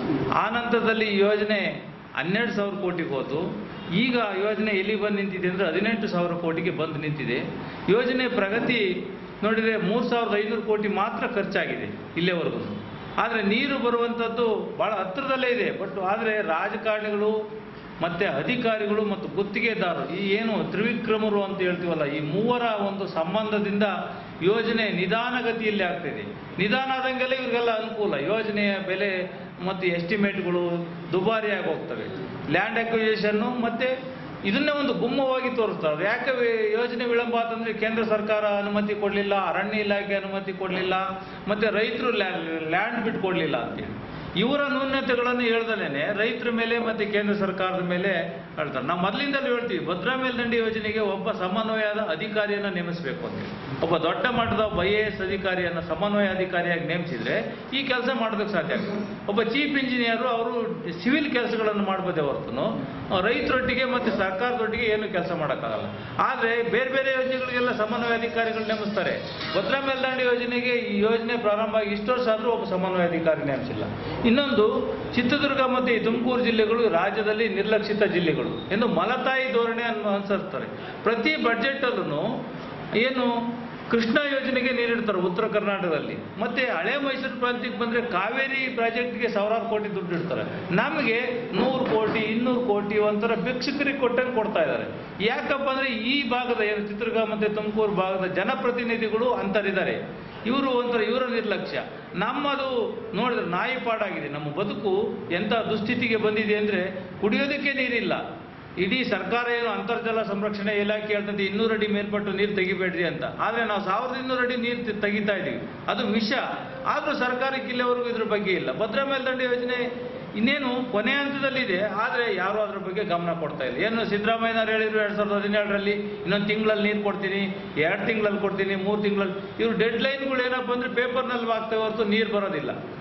ಆ ನಂತರದಲ್ಲಿ ಈ ಯೋಜನೆ ಹನ್ನೆರಡು ಸಾವಿರ ಕೋಟಿಗೆ ಹೋತು ಈಗ ಯೋಜನೆ ಎಲ್ಲಿ ಬಂದು ನಿಂತಿದೆ ಅಂದರೆ ಹದಿನೆಂಟು ಸಾವಿರ ಕೋಟಿಗೆ ಬಂದು ನಿಂತಿದೆ ಯೋಜನೆ ಪ್ರಗತಿ ನೋಡಿದರೆ ಮೂರು ಸಾವಿರದ ಐನೂರು ಕೋಟಿ ಮಾತ್ರ ಖರ್ಚಾಗಿದೆ ಇಲ್ಲಿವರೆಗೂ ಆದರೆ ನೀರು ಬರುವಂಥದ್ದು ಭಾಳ ಹತ್ತಿರದಲ್ಲೇ ಇದೆ ಬಟ್ ಆದರೆ ರಾಜಕಾರಣಿಗಳು ಮತ್ತೆ ಅಧಿಕಾರಿಗಳು ಮತ್ತು ಗುತ್ತಿಗೆದಾರರು ಈ ಏನು ತ್ರಿವಿಕ್ರಮರು ಅಂತ ಹೇಳ್ತೀವಲ್ಲ ಈ ಮೂವರ ಒಂದು ಸಂಬಂಧದಿಂದ ಯೋಜನೆ ನಿಧಾನಗತಿಯಲ್ಲಿ ಆಗ್ತಿದೆ ನಿಧಾನ ಆದಂಗೆಲ್ಲ ಇವ್ರಿಗೆಲ್ಲ ಅನುಕೂಲ ಯೋಜನೆಯ ಬೆಲೆ ಮತ್ತು ಎಸ್ಟಿಮೇಟ್ಗಳು ದುಬಾರಿಯಾಗಿ ಹೋಗ್ತವೆ ಲ್ಯಾಂಡ್ ಅಕ್ವಿಜೇಷನ್ನು ಮತ್ತೆ ಇದನ್ನೇ ಒಂದು ಗುಮ್ಮವಾಗಿ ತೋರಿಸ್ತಾರೆ ಯಾಕೆ ವಿ- ಯೋಜನೆ ವಿಳಂಬ ಆತಂದ್ರೆ ಕೇಂದ್ರ ಸರ್ಕಾರ ಅನುಮತಿ ಕೊಡಲಿಲ್ಲ ಅರಣ್ಯ ಇಲಾಖೆ ಅನುಮತಿ ಕೊಡಲಿಲ್ಲ ಮತ್ತೆ ರೈತರು ಲ್ಯಾಂಡ್ ಬಿಟ್ಟು ಕೊಡಲಿಲ್ಲ ಅಂತೇಳಿ ಇವರ ನ್ಯೂನ್ಯತೆಗಳನ್ನು ಹೇಳ್ದಲೇನೆ ರೈತರ ಮೇಲೆ ಮತ್ತೆ ಕೇಂದ್ರ ಸರ್ಕಾರದ ಮೇಲೆ ಹೇಳ್ತಾರೆ ನಾವು ಮೊದಲಿಂದಲೂ ಹೇಳ್ತೀವಿ ಭದ್ರಾ ಮೇಲ್ದಂಡೆ ಯೋಜನೆಗೆ ಒಬ್ಬ ಸಮನ್ವಯದ ಅಧಿಕಾರಿಯನ್ನ ನೇಮಿಸಬೇಕು ಅಂತ ಒಬ್ಬ ದೊಡ್ಡ ಮಟ್ಟದ ಒಬ್ಬ ಐ ಎ ಎಸ್ ಅಧಿಕಾರಿಯನ್ನ ಸಮನ್ವಯ ಅಧಿಕಾರಿಯಾಗಿ ನೇಮಿಸಿದ್ರೆ ಈ ಕೆಲಸ ಮಾಡೋದಕ್ಕೆ ಸಾಧ್ಯ ಆಗುತ್ತೆ ಒಬ್ಬ ಚೀಫ್ ಇಂಜಿನಿಯರು ಅವರು ಸಿವಿಲ್ ಕೆಲಸಗಳನ್ನು ಮಾಡ್ಬೋದೇ ಹೊರತು ರೈತರೊಟ್ಟಿಗೆ ಮತ್ತೆ ಸರ್ಕಾರದೊಟ್ಟಿಗೆ ಏನು ಕೆಲಸ ಮಾಡೋಕ್ಕಾಗಲ್ಲ ಆದರೆ ಬೇರೆ ಬೇರೆ ಯೋಜನೆಗಳಿಗೆಲ್ಲ ಸಮನ್ವಯ ಅಧಿಕಾರಿಗಳು ನೇಮಿಸ್ತಾರೆ ಭದ್ರಾ ಮೇಲ್ದಂಡೆ ಯೋಜನೆಗೆ ಈ ಯೋಜನೆ ಪ್ರಾರಂಭ ಆಗಿ ಇಷ್ಟು ವರ್ಷ ಆದರೂ ಒಬ್ಬ ಸಮನ್ವಯ ಅಧಿಕಾರಿ ನೇಮಿಸಿಲ್ಲ ಇನ್ನೊಂದು ಚಿತ್ರದುರ್ಗ ಮತ್ತು ಈ ತುಮಕೂರು ಜಿಲ್ಲೆಗಳು ರಾಜ್ಯದಲ್ಲಿ ನಿರ್ಲಕ್ಷಿತ ಜಿಲ್ಲೆಗಳು ಎಂದು ಮಲತಾಯಿ ಧೋರಣೆ ಅನ್ನು ಅನುಸರಿಸ್ತಾರೆ ಪ್ರತಿ ಬಡ್ಜೆಟಲ್ಲೂ ಏನು ಕೃಷ್ಣ ಯೋಜನೆಗೆ ನೀರಿಡ್ತಾರೆ ಉತ್ತರ ಕರ್ನಾಟಕದಲ್ಲಿ ಮತ್ತೆ ಹಳೆ ಮೈಸೂರು ಪ್ರಾಂತ್ಯಕ್ಕೆ ಬಂದ್ರೆ ಕಾವೇರಿ ಪ್ರಾಜೆಕ್ಟ್ಗೆ ಸಾವಿರಾರು ಕೋಟಿ ದುಡ್ಡು ಇಡ್ತಾರೆ ನಮಗೆ ನೂರು ಕೋಟಿ ಇನ್ನೂರು ಕೋಟಿ ಒಂಥರ ಭಿಕ್ಷುಕರಿಗೆ ಕೊಟ್ಟಂಗೆ ಕೊಡ್ತಾ ಇದ್ದಾರೆ ಯಾಕಪ್ಪ ಅಂದ್ರೆ ಈ ಭಾಗದ ಏನು ಚಿತ್ರದುರ್ಗ ಮತ್ತೆ ತುಮಕೂರು ಭಾಗದ ಜನಪ್ರತಿನಿಧಿಗಳು ಅಂತರಿದ್ದಾರೆ ಇವರು ಒಂಥರ ಇವರ ನಿರ್ಲಕ್ಷ್ಯ ನಮ್ಮದು ನೋಡಿದ್ರೆ ನಾಯಿ ಪಾಡಾಗಿದೆ ನಮ್ಮ ಬದುಕು ಎಂಥ ದುಸ್ಥಿತಿಗೆ ಬಂದಿದೆ ಅಂದ್ರೆ ಕುಡಿಯೋದಕ್ಕೆ ನೀರಿಲ್ಲ ಇಡೀ ಸರ್ಕಾರ ಏನು ಅಂತರ್ಜಲ ಸಂರಕ್ಷಣೆ ಇಲಾಖೆ ಹೇಳ್ತಂತೆ ಇನ್ನೂರು ಅಡಿ ಮೇಲ್ಪಟ್ಟು ನೀರು ತೆಗಿಬೇಡ್ರಿ ಅಂತ ಆದರೆ ನಾವು ಸಾವಿರದ ಇನ್ನೂರು ಅಡಿ ನೀರು ತೆ- ತೆಗಿತಾ ಇದ್ದೀವಿ ಅದು ವಿಷ ಆದರೂ ಸರ್ಕಾರಕ್ಕೆ ಇಲ್ಲಿವರೆಗೂ ಇದ್ರ ಬಗ್ಗೆ ಇಲ್ಲ ಭದ್ರಾ ಮೇಲ್ದಂಡೆ ಯೋಜನೆ ಇನ್ನೇನು ಕೊನೆ ಹಂತದಲ್ಲಿದೆ ಆದರೆ ಯಾರೂ ಅದ್ರ ಬಗ್ಗೆ ಗಮನ ಕೊಡ್ತಾ ಇಲ್ಲ ಏನು ಸಿದ್ದರಾಮಯ್ಯನವ್ರು ಹೇಳಿದ್ರು ಎರಡು ಸಾವಿರದ ಹದಿನೇಳರಲ್ಲಿ ಇನ್ನೊಂದು ತಿಂಗಳಲ್ಲಿ ನೀರು ಕೊಡ್ತೀನಿ ಎರಡು ತಿಂಗಳಲ್ಲಿ ಕೊಡ್ತೀನಿ ಮೂರು ತಿಂಗಳಲ್ಲಿ ಇವ್ರು ಡೆಡ್ ಲೈನ್ಗಳು ಏನಪ್ಪ ಅಂದರೆ ಪೇಪರ್ನಲ್ಲಿ ಆಗ್ತವೆ ಹೊರತು ನೀರು ಬರೋದಿಲ್ಲ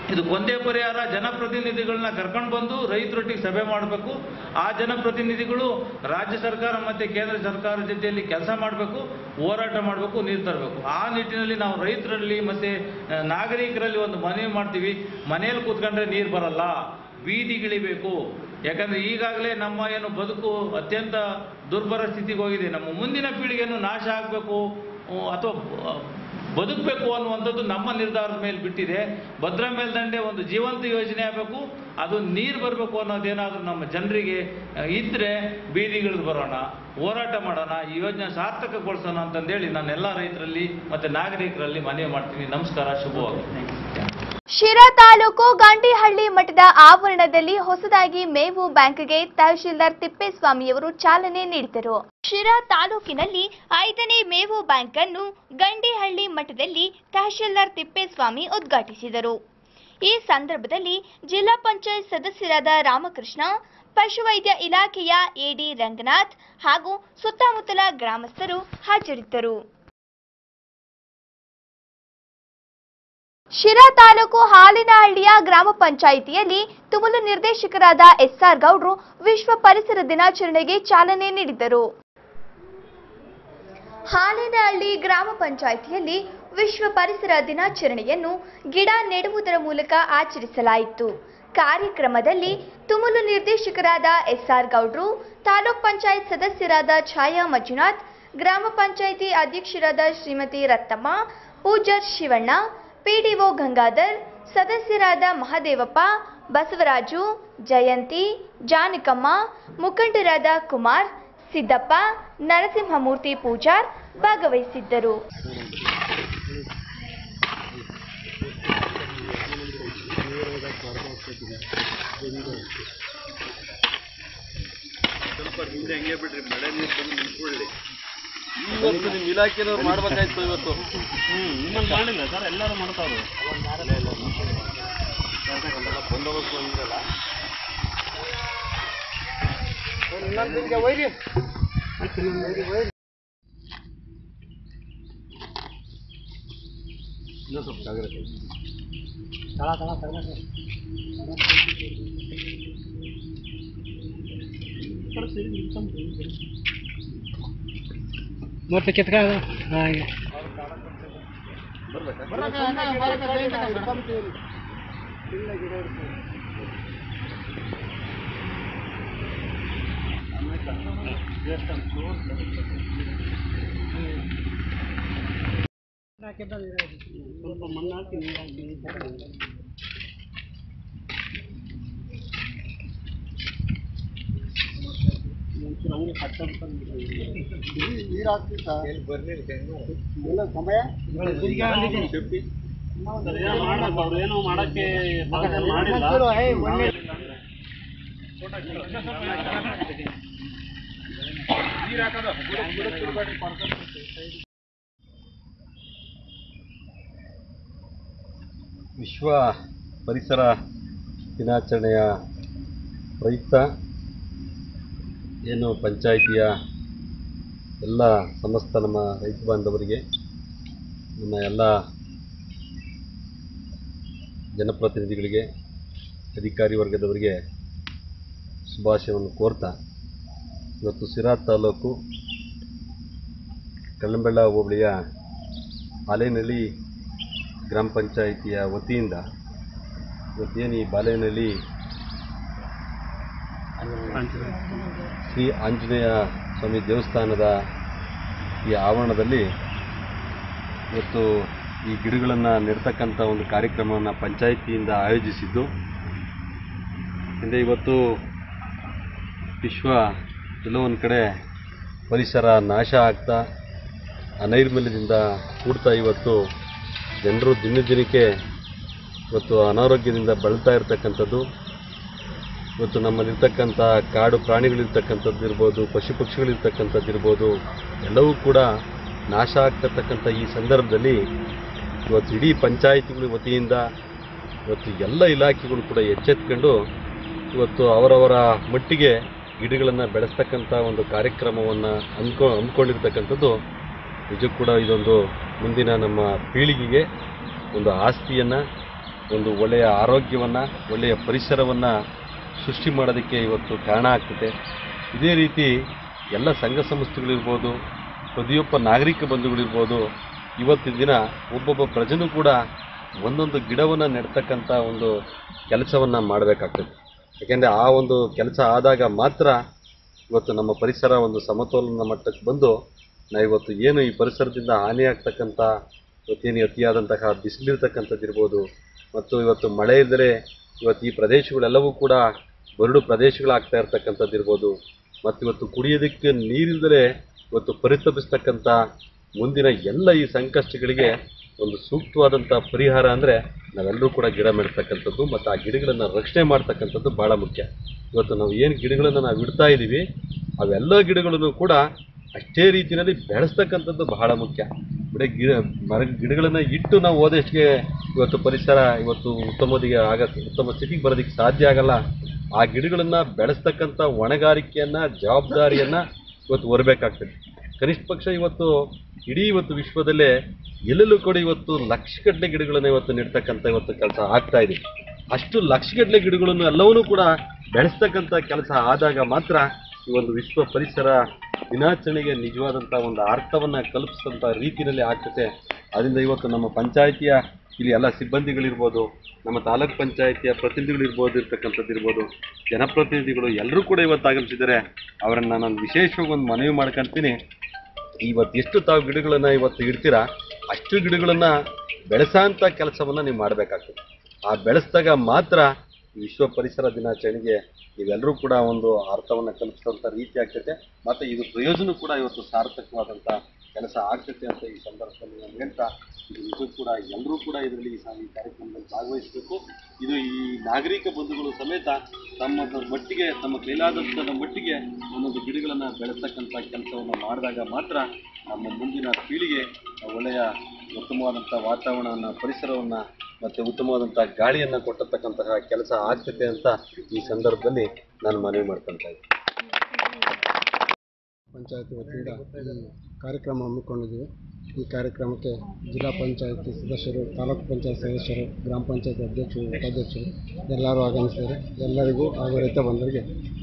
ಇದು ಕೊಂದೇ ಪರಿಹಾರ ಜನಪ್ರತಿನಿಧಿಗಳನ್ನ ಕರ್ಕೊಂಡು ಬಂದು ರೈತರೊಟ್ಟಿಗೆ ಸಭೆ ಮಾಡಬೇಕು ಆ ಜನಪ್ರತಿನಿಧಿಗಳು ರಾಜ್ಯ ಸರ್ಕಾರ ಮತ್ತು ಕೇಂದ್ರ ಸರ್ಕಾರ ಜೊತೆಯಲ್ಲಿ ಕೆಲಸ ಮಾಡಬೇಕು ಹೋರಾಟ ಮಾಡಬೇಕು ನೀರು ತರಬೇಕು ಆ ನಿಟ್ಟಿನಲ್ಲಿ ನಾವು ರೈತರಲ್ಲಿ ಮತ್ತು ನಾಗರಿಕರಲ್ಲಿ ಒಂದು ಮನವಿ ಮಾಡ್ತೀವಿ ಮನೆಯಲ್ಲಿ ಕೂತ್ಕೊಂಡ್ರೆ ನೀರು ಬರಲ್ಲ ಬೀದಿಗಿಳಿಬೇಕು ಯಾಕಂದ್ರೆ ಈಗಾಗಲೇ ನಮ್ಮ ಏನು ಬದುಕು ಅತ್ಯಂತ ದುರ್ಬರ ಸ್ಥಿತಿಗೆ ಹೋಗಿದೆ ನಮ್ಮ ಮುಂದಿನ ಪೀಳಿಗೆಯನ್ನು ನಾಶ ಆಗಬೇಕು ಅಥವಾ ಬದುಕಬೇಕು ಅನ್ನುವಂಥದ್ದು ನಮ್ಮ ನಿರ್ಧಾರದ ಮೇಲೆ ಬಿಟ್ಟಿದೆ ಭದ್ರಾ ಮೇಲ್ದಂಡೆ ಒಂದು ಜೀವಂತ ಯೋಜನೆ ಆಗಬೇಕು ಅದು ನೀರು ಬರಬೇಕು ಅನ್ನೋದೇನಾದರೂ ನಮ್ಮ ಜನರಿಗೆ ಇದ್ದರೆ ಬೀದಿಗಿಳಿದು ಬರೋಣ ಹೋರಾಟ ಮಾಡೋಣ ಈ ಯೋಜನೆ ಸಾರ್ಥಕಗೊಳಿಸೋಣ ಅಂತಂದೇಳಿ ನಾನು ಎಲ್ಲ ರೈತರಲ್ಲಿ ಮತ್ತು ನಾಗರಿಕರಲ್ಲಿ ಮನವಿ ಮಾಡ್ತೀನಿ ನಮಸ್ಕಾರ ಶುಭವಾಗಲಿ ಶಿರಾ ತಾಲೂಕು ಗಂಡಿಹಳ್ಳಿ ಮಠದ ಆವರಣದಲ್ಲಿ ಹೊಸದಾಗಿ ಮೇವು ಬ್ಯಾಂಕ್ಗೆ ತಹಶೀಲ್ದಾರ್ ತಿಪ್ಪೇಸ್ವಾಮಿಯವರು ಚಾಲನೆ ನೀಡಿದರು ಶಿರಾ ತಾಲೂಕಿನಲ್ಲಿ ಐದನೇ ಮೇವು ಬ್ಯಾಂಕ್ ಅನ್ನು ಗಂಡಿಹಳ್ಳಿ ಮಠದಲ್ಲಿ ತಹಶೀಲ್ದಾರ್ ತಿಪ್ಪೇಸ್ವಾಮಿ ಉದ್ಘಾಟಿಸಿದರು ಈ ಸಂದರ್ಭದಲ್ಲಿ ಜಿಲ್ಲಾ ಪಂಚಾಯತ್ ಸದಸ್ಯರಾದ ರಾಮಕೃಷ್ಣ ಪಶುವೈದ್ಯ ಇಲಾಖೆಯ ಎಡಿ ರಂಗನಾಥ್ ಹಾಗೂ ಸುತ್ತಮುತ್ತಲ ಗ್ರಾಮಸ್ಥರು ಹಾಜರಿದ್ದರು ಶಿರಾ ತಾಲೂಕು ಹಾಲಿನಹಳ್ಳಿಯ ಗ್ರಾಮ ಪಂಚಾಯಿತಿಯಲ್ಲಿ ತುಮುಲು ನಿರ್ದೇಶಕರಾದ ಎಸ್ಆರ್ ಗೌಡ್ರು ವಿಶ್ವ ಪರಿಸರ ದಿನಾಚರಣೆಗೆ ಚಾಲನೆ ನೀಡಿದರು ಹಾಲಿನಹಳ್ಳಿ ಗ್ರಾಮ ಪಂಚಾಯಿತಿಯಲ್ಲಿ ವಿಶ್ವ ಪರಿಸರ ದಿನಾಚರಣೆಯನ್ನು ಗಿಡ ನೆಡುವುದರ ಮೂಲಕ ಆಚರಿಸಲಾಯಿತು ಕಾರ್ಯಕ್ರಮದಲ್ಲಿ ತುಮುಲು ನಿರ್ದೇಶಕರಾದ ಎಸ್ಆರ್ ಗೌಡ್ರು ತಾಲೂಕ್ ಪಂಚಾಯತ್ ಸದಸ್ಯರಾದ ಛಾಯಾ ಮಂಜುನಾಥ್ ಗ್ರಾಮ ಪಂಚಾಯಿತಿ ಅಧ್ಯಕ್ಷರಾದ ಶ್ರೀಮತಿ ರತ್ತಮ್ಮ ಪೂಜಾರ್ ಶಿವಣ್ಣ ಪಿಡಿಒ ಗಂಗಾಧರ್ ಸದಸ್ಯರಾದ ಮಹದೇವಪ್ಪ ಬಸವರಾಜು ಜಯಂತಿ ಜಾನಕಮ್ಮ ಮುಖಂಡರಾದ ಕುಮಾರ್ ಸಿದ್ದಪ್ಪ ನರಸಿಂಹಮೂರ್ತಿ ಪೂಜಾರ್ ಭಾಗವಹಿಸಿದ್ದರು ಇವತ್ತು ನಿಮ್ಮ ಇಲಾಖೆನವ್ರು ಮಾಡ್ಬೇಕಾಯ್ತು ಇವತ್ತು ಬಂದೋಬಸ್ತ್ ಬಂದಿರಲ್ಲ ಇನ್ನೂ ಸ್ವಲ್ಪ ಜಾಗ್ರತೆ ವಿಶ್ವ ಪರಿಸರ ದಿನಾಚರಣೆಯ ಪ್ರಯುಕ್ತ ಏನು ಪಂಚಾಯಿತಿಯ ಎಲ್ಲ ಸಮಸ್ತ ನಮ್ಮ ರೈತ ಬಾಂಧವರಿಗೆ ನಮ್ಮ ಎಲ್ಲ ಜನಪ್ರತಿನಿಧಿಗಳಿಗೆ ಅಧಿಕಾರಿ ವರ್ಗದವರಿಗೆ ಶುಭಾಶಯವನ್ನು ಕೋರ್ತಾ ಇವತ್ತು ಸಿರಾ ತಾಲೂಕು ಕಲ್ಲಂಬೆಳ್ಳ ಹೋಬಳಿಯ ಆಲೇನಹಳ್ಳಿ ಗ್ರಾಮ ಪಂಚಾಯಿತಿಯ ವತಿಯಿಂದ ಇವತ್ತೇನು ಈ ಬಾಲೇನಹಳ್ಳಿ ಶ್ರೀ ಆಂಜನೇಯ ಸ್ವಾಮಿ ದೇವಸ್ಥಾನದ ಈ ಆವರಣದಲ್ಲಿ ಇವತ್ತು ಈ ಗಿಡಗಳನ್ನು ನೆಡ್ತಕ್ಕಂಥ ಒಂದು ಕಾರ್ಯಕ್ರಮವನ್ನು ಪಂಚಾಯಿತಿಯಿಂದ ಆಯೋಜಿಸಿದ್ದು ಹಿಂದೆ ಇವತ್ತು ವಿಶ್ವ ಎಲ್ಲೋ ಒಂದು ಕಡೆ ಪರಿಸರ ನಾಶ ಆಗ್ತಾ ಅನೈರ್ಮಲ್ಯದಿಂದ ಕೂಡ್ತಾ ಇವತ್ತು ಜನರು ದಿನ ದಿನಕ್ಕೆ ಇವತ್ತು ಅನಾರೋಗ್ಯದಿಂದ ಬಳಲ್ತಾ ಇರತಕ್ಕಂಥದ್ದು ಇವತ್ತು ನಮ್ಮಲ್ಲಿರ್ತಕ್ಕಂಥ ಕಾಡು ಪ್ರಾಣಿಗಳಿರ್ತಕ್ಕಂಥದ್ದು ಇರ್ಬೋದು ಪಶು ಪಕ್ಷಿಗಳಿರ್ತಕ್ಕಂಥದ್ದು ಇರ್ಬೋದು ಎಲ್ಲವೂ ಕೂಡ ನಾಶ ಆಗ್ತಿರ್ತಕ್ಕಂಥ ಈ ಸಂದರ್ಭದಲ್ಲಿ ಇವತ್ತು ಇಡೀ ಪಂಚಾಯಿತಿಗಳ ವತಿಯಿಂದ ಇವತ್ತು ಎಲ್ಲ ಇಲಾಖೆಗಳು ಕೂಡ ಎಚ್ಚೆತ್ಕೊಂಡು ಇವತ್ತು ಅವರವರ ಮಟ್ಟಿಗೆ ಗಿಡಗಳನ್ನು ಬೆಳೆಸ್ತಕ್ಕಂಥ ಒಂದು ಕಾರ್ಯಕ್ರಮವನ್ನು ಅಂದ್ಕೊ ಹಮ್ಮಿಕೊಂಡಿರ್ತಕ್ಕಂಥದ್ದು ನಿಜಕ್ಕೂ ಕೂಡ ಇದೊಂದು ಮುಂದಿನ ನಮ್ಮ ಪೀಳಿಗೆಗೆ ಒಂದು ಆಸ್ತಿಯನ್ನು ಒಂದು ಒಳ್ಳೆಯ ಆರೋಗ್ಯವನ್ನು ಒಳ್ಳೆಯ ಪರಿಸರವನ್ನು ಸೃಷ್ಟಿ ಮಾಡೋದಕ್ಕೆ ಇವತ್ತು ಕಾರಣ ಆಗ್ತದೆ ಇದೇ ರೀತಿ ಎಲ್ಲ ಸಂಘ ಸಂಸ್ಥೆಗಳಿರ್ಬೋದು ಪ್ರತಿಯೊಬ್ಬ ನಾಗರಿಕ ಬಂಧುಗಳಿರ್ಬೋದು ಇವತ್ತಿನ ದಿನ ಒಬ್ಬೊಬ್ಬ ಪ್ರಜೆನೂ ಕೂಡ ಒಂದೊಂದು ಗಿಡವನ್ನು ನೆಡ್ತಕ್ಕಂಥ ಒಂದು ಕೆಲಸವನ್ನು ಮಾಡಬೇಕಾಗ್ತದೆ ಯಾಕೆಂದರೆ ಆ ಒಂದು ಕೆಲಸ ಆದಾಗ ಮಾತ್ರ ಇವತ್ತು ನಮ್ಮ ಪರಿಸರ ಒಂದು ಸಮತೋಲನ ಮಟ್ಟಕ್ಕೆ ಬಂದು ನಾವಿವತ್ತು ಏನು ಈ ಪರಿಸರದಿಂದ ಹಾನಿಯಾಗ್ತಕ್ಕಂಥ ಇವತ್ತೇನು ಅತಿಯಾದಂತಹ ಬಿಸಿಲಿರ್ತಕ್ಕಂಥದ್ದಿರ್ಬೋದು ಮತ್ತು ಇವತ್ತು ಮಳೆ ಇದ್ದರೆ ಇವತ್ತು ಈ ಪ್ರದೇಶಗಳೆಲ್ಲವೂ ಕೂಡ ಬರಡು ಪ್ರದೇಶಗಳಾಗ್ತಾ ಇರ್ತಕ್ಕಂಥದ್ದಿರ್ಬೋದು ಮತ್ತು ಇವತ್ತು ಕುಡಿಯೋದಕ್ಕೆ ನೀರಿಲ್ಲದೆ ಇವತ್ತು ಪರಿತಪಿಸ್ತಕ್ಕಂಥ ಮುಂದಿನ ಎಲ್ಲ ಈ ಸಂಕಷ್ಟಗಳಿಗೆ ಒಂದು ಸೂಕ್ತವಾದಂಥ ಪರಿಹಾರ ಅಂದರೆ ನಾವೆಲ್ಲರೂ ಕೂಡ ಗಿಡ ನೆಡ್ತಕ್ಕಂಥದ್ದು ಮತ್ತು ಆ ಗಿಡಗಳನ್ನು ರಕ್ಷಣೆ ಮಾಡ್ತಕ್ಕಂಥದ್ದು ಭಾಳ ಮುಖ್ಯ ಇವತ್ತು ನಾವು ಏನು ಗಿಡಗಳನ್ನು ನಾವು ಇಡ್ತಾ ಇದ್ದೀವಿ ಅವೆಲ್ಲ ಗಿಡಗಳನ್ನು ಕೂಡ ಅಷ್ಟೇ ರೀತಿಯಲ್ಲಿ ಬೆಳೆಸ್ತಕ್ಕಂಥದ್ದು ಬಹಳ ಮುಖ್ಯ ಬರೀ ಗಿಡ ಮರ ಗಿಡಗಳನ್ನು ಇಟ್ಟು ನಾವು ಹೋದಷ್ಟಿಗೆ ಇವತ್ತು ಪರಿಸರ ಇವತ್ತು ಉತ್ತಮದಿಗೆ ಆಗ ಉತ್ತಮ ಸ್ಥಿತಿಗೆ ಬರೋದಕ್ಕೆ ಸಾಧ್ಯ ಆಗಲ್ಲ ಆ ಗಿಡಗಳನ್ನು ಬೆಳೆಸ್ತಕ್ಕಂಥ ಹೊಣೆಗಾರಿಕೆಯನ್ನು ಜವಾಬ್ದಾರಿಯನ್ನು ಇವತ್ತು ಹೊರಬೇಕಾಗ್ತದೆ ಕನಿಷ್ಠ ಪಕ್ಷ ಇವತ್ತು ಇಡೀ ಇವತ್ತು ವಿಶ್ವದಲ್ಲೇ ಎಲ್ಲೆಲ್ಲೂ ಕೂಡ ಇವತ್ತು ಲಕ್ಷಗಟ್ಟಲೆ ಗಿಡಗಳನ್ನು ಇವತ್ತು ನೆಡ್ತಕ್ಕಂಥ ಇವತ್ತು ಕೆಲಸ ಆಗ್ತಾ ಇದೆ ಅಷ್ಟು ಲಕ್ಷಗಟ್ಟಲೆ ಗಿಡಗಳನ್ನು ಎಲ್ಲವನ್ನೂ ಕೂಡ ಬೆಳೆಸ್ತಕ್ಕಂಥ ಕೆಲಸ ಆದಾಗ ಮಾತ್ರ ಈ ಒಂದು ವಿಶ್ವ ಪರಿಸರ ದಿನಾಚರಣೆಗೆ ನಿಜವಾದಂಥ ಒಂದು ಅರ್ಥವನ್ನು ಕಲ್ಪಿಸಿದಂಥ ರೀತಿಯಲ್ಲಿ ಆಗ್ತದೆ ಅದರಿಂದ ಇವತ್ತು ನಮ್ಮ ಪಂಚಾಯಿತಿಯ ಇಲ್ಲಿ ಎಲ್ಲ ಸಿಬ್ಬಂದಿಗಳಿರ್ಬೋದು ನಮ್ಮ ತಾಲೂಕ್ ಪಂಚಾಯಿತಿಯ ಪ್ರತಿನಿಧಿಗಳಿರ್ಬೋದು ಇರ್ತಕ್ಕಂಥದ್ದು ಇರ್ಬೋದು ಜನಪ್ರತಿನಿಧಿಗಳು ಎಲ್ಲರೂ ಕೂಡ ಇವತ್ತು ಆಗಮಿಸಿದ್ದಾರೆ ಅವರನ್ನು ನಾನು ವಿಶೇಷವಾಗಿ ಒಂದು ಮನವಿ ಮಾಡ್ಕೊಂತೀನಿ ಇವತ್ತು ಎಷ್ಟು ತಾವು ಗಿಡಗಳನ್ನು ಇವತ್ತು ಇಡ್ತೀರಾ ಅಷ್ಟು ಗಿಡಗಳನ್ನು ಬೆಳೆಸೋಂಥ ಕೆಲಸವನ್ನು ನೀವು ಮಾಡಬೇಕಾಗ್ತದೆ ಆ ಬೆಳೆಸಿದಾಗ ಮಾತ್ರ ಈ ವಿಶ್ವ ಪರಿಸರ ದಿನಾಚರಣೆಗೆ ನೀವೆಲ್ಲರೂ ಕೂಡ ಒಂದು ಅರ್ಥವನ್ನು ಕಲ್ಪಿಸುವಂಥ ರೀತಿ ಆಗ್ತೈತೆ ಮತ್ತು ಇದು ಪ್ರಯೋಜನ ಕೂಡ ಇವತ್ತು ಸಾರ್ಥಕವಾದಂಥ ಕೆಲಸ ಆಗ್ತೈತೆ ಅಂತ ಈ ಸಂದರ್ಭದಲ್ಲಿ ನಾನು ಹೇಳ್ತಾ ಇದು ನಿಜಕ್ಕೂ ಕೂಡ ಎಲ್ಲರೂ ಕೂಡ ಇದರಲ್ಲಿ ಈ ಸ- ಈ ಕಾರ್ಯಕ್ರಮದಲ್ಲಿ ಭಾಗವಹಿಸಬೇಕು ಇದು ಈ ನಾಗರಿಕ ಬಂಧುಗಳು ಸಮೇತ ತಮ್ಮ ಮಟ್ಟಿಗೆ ತಮ್ಮ ಕೈಲಾದಷ್ಟರ ಮಟ್ಟಿಗೆ ಒಂದೊಂದು ಗಿಡಗಳನ್ನು ಬೆಳೆಸ್ತಕ್ಕಂಥ ಕೆಲಸವನ್ನು ಮಾಡಿದಾಗ ಮಾತ್ರ ನಮ್ಮ ಮುಂದಿನ ಪೀಳಿಗೆ ಒಳ್ಳೆಯ ಉತ್ತಮವಾದಂಥ ವಾತಾವರಣವನ್ನು ಪರಿಸರವನ್ನು ಮತ್ತು ಉತ್ತಮವಾದಂಥ ಗಾಳಿಯನ್ನು ಕೊಟ್ಟತಕ್ಕಂತಹ ಕೆಲಸ ಆಗ್ತೈತೆ ಅಂತ ಈ ಸಂದರ್ಭದಲ್ಲಿ ನಾನು ಮನವಿ ಮಾಡ್ಕೊತಾ ಇದ್ದೀನಿ ಪಂಚಾಯತಿ ವತಿಯಿಂದ ಈ ಕಾರ್ಯಕ್ರಮ ಹಮ್ಮಿಕೊಂಡಿದ್ದೀವಿ ಈ ಕಾರ್ಯಕ್ರಮಕ್ಕೆ ಜಿಲ್ಲಾ ಪಂಚಾಯತಿ ಸದಸ್ಯರು ತಾಲೂಕು ಪಂಚಾಯತ್ ಸದಸ್ಯರು ಗ್ರಾಮ ಪಂಚಾಯತ್ ಅಧ್ಯಕ್ಷರು ಉಪಾಧ್ಯಕ್ಷರು ಎಲ್ಲರೂ ಆಗಮಿಸಿದ್ದಾರೆ ಎಲ್ಲರಿಗೂ ಹಾಗೂ ರೈತ ಬಂಧುಗಳಿಗೆ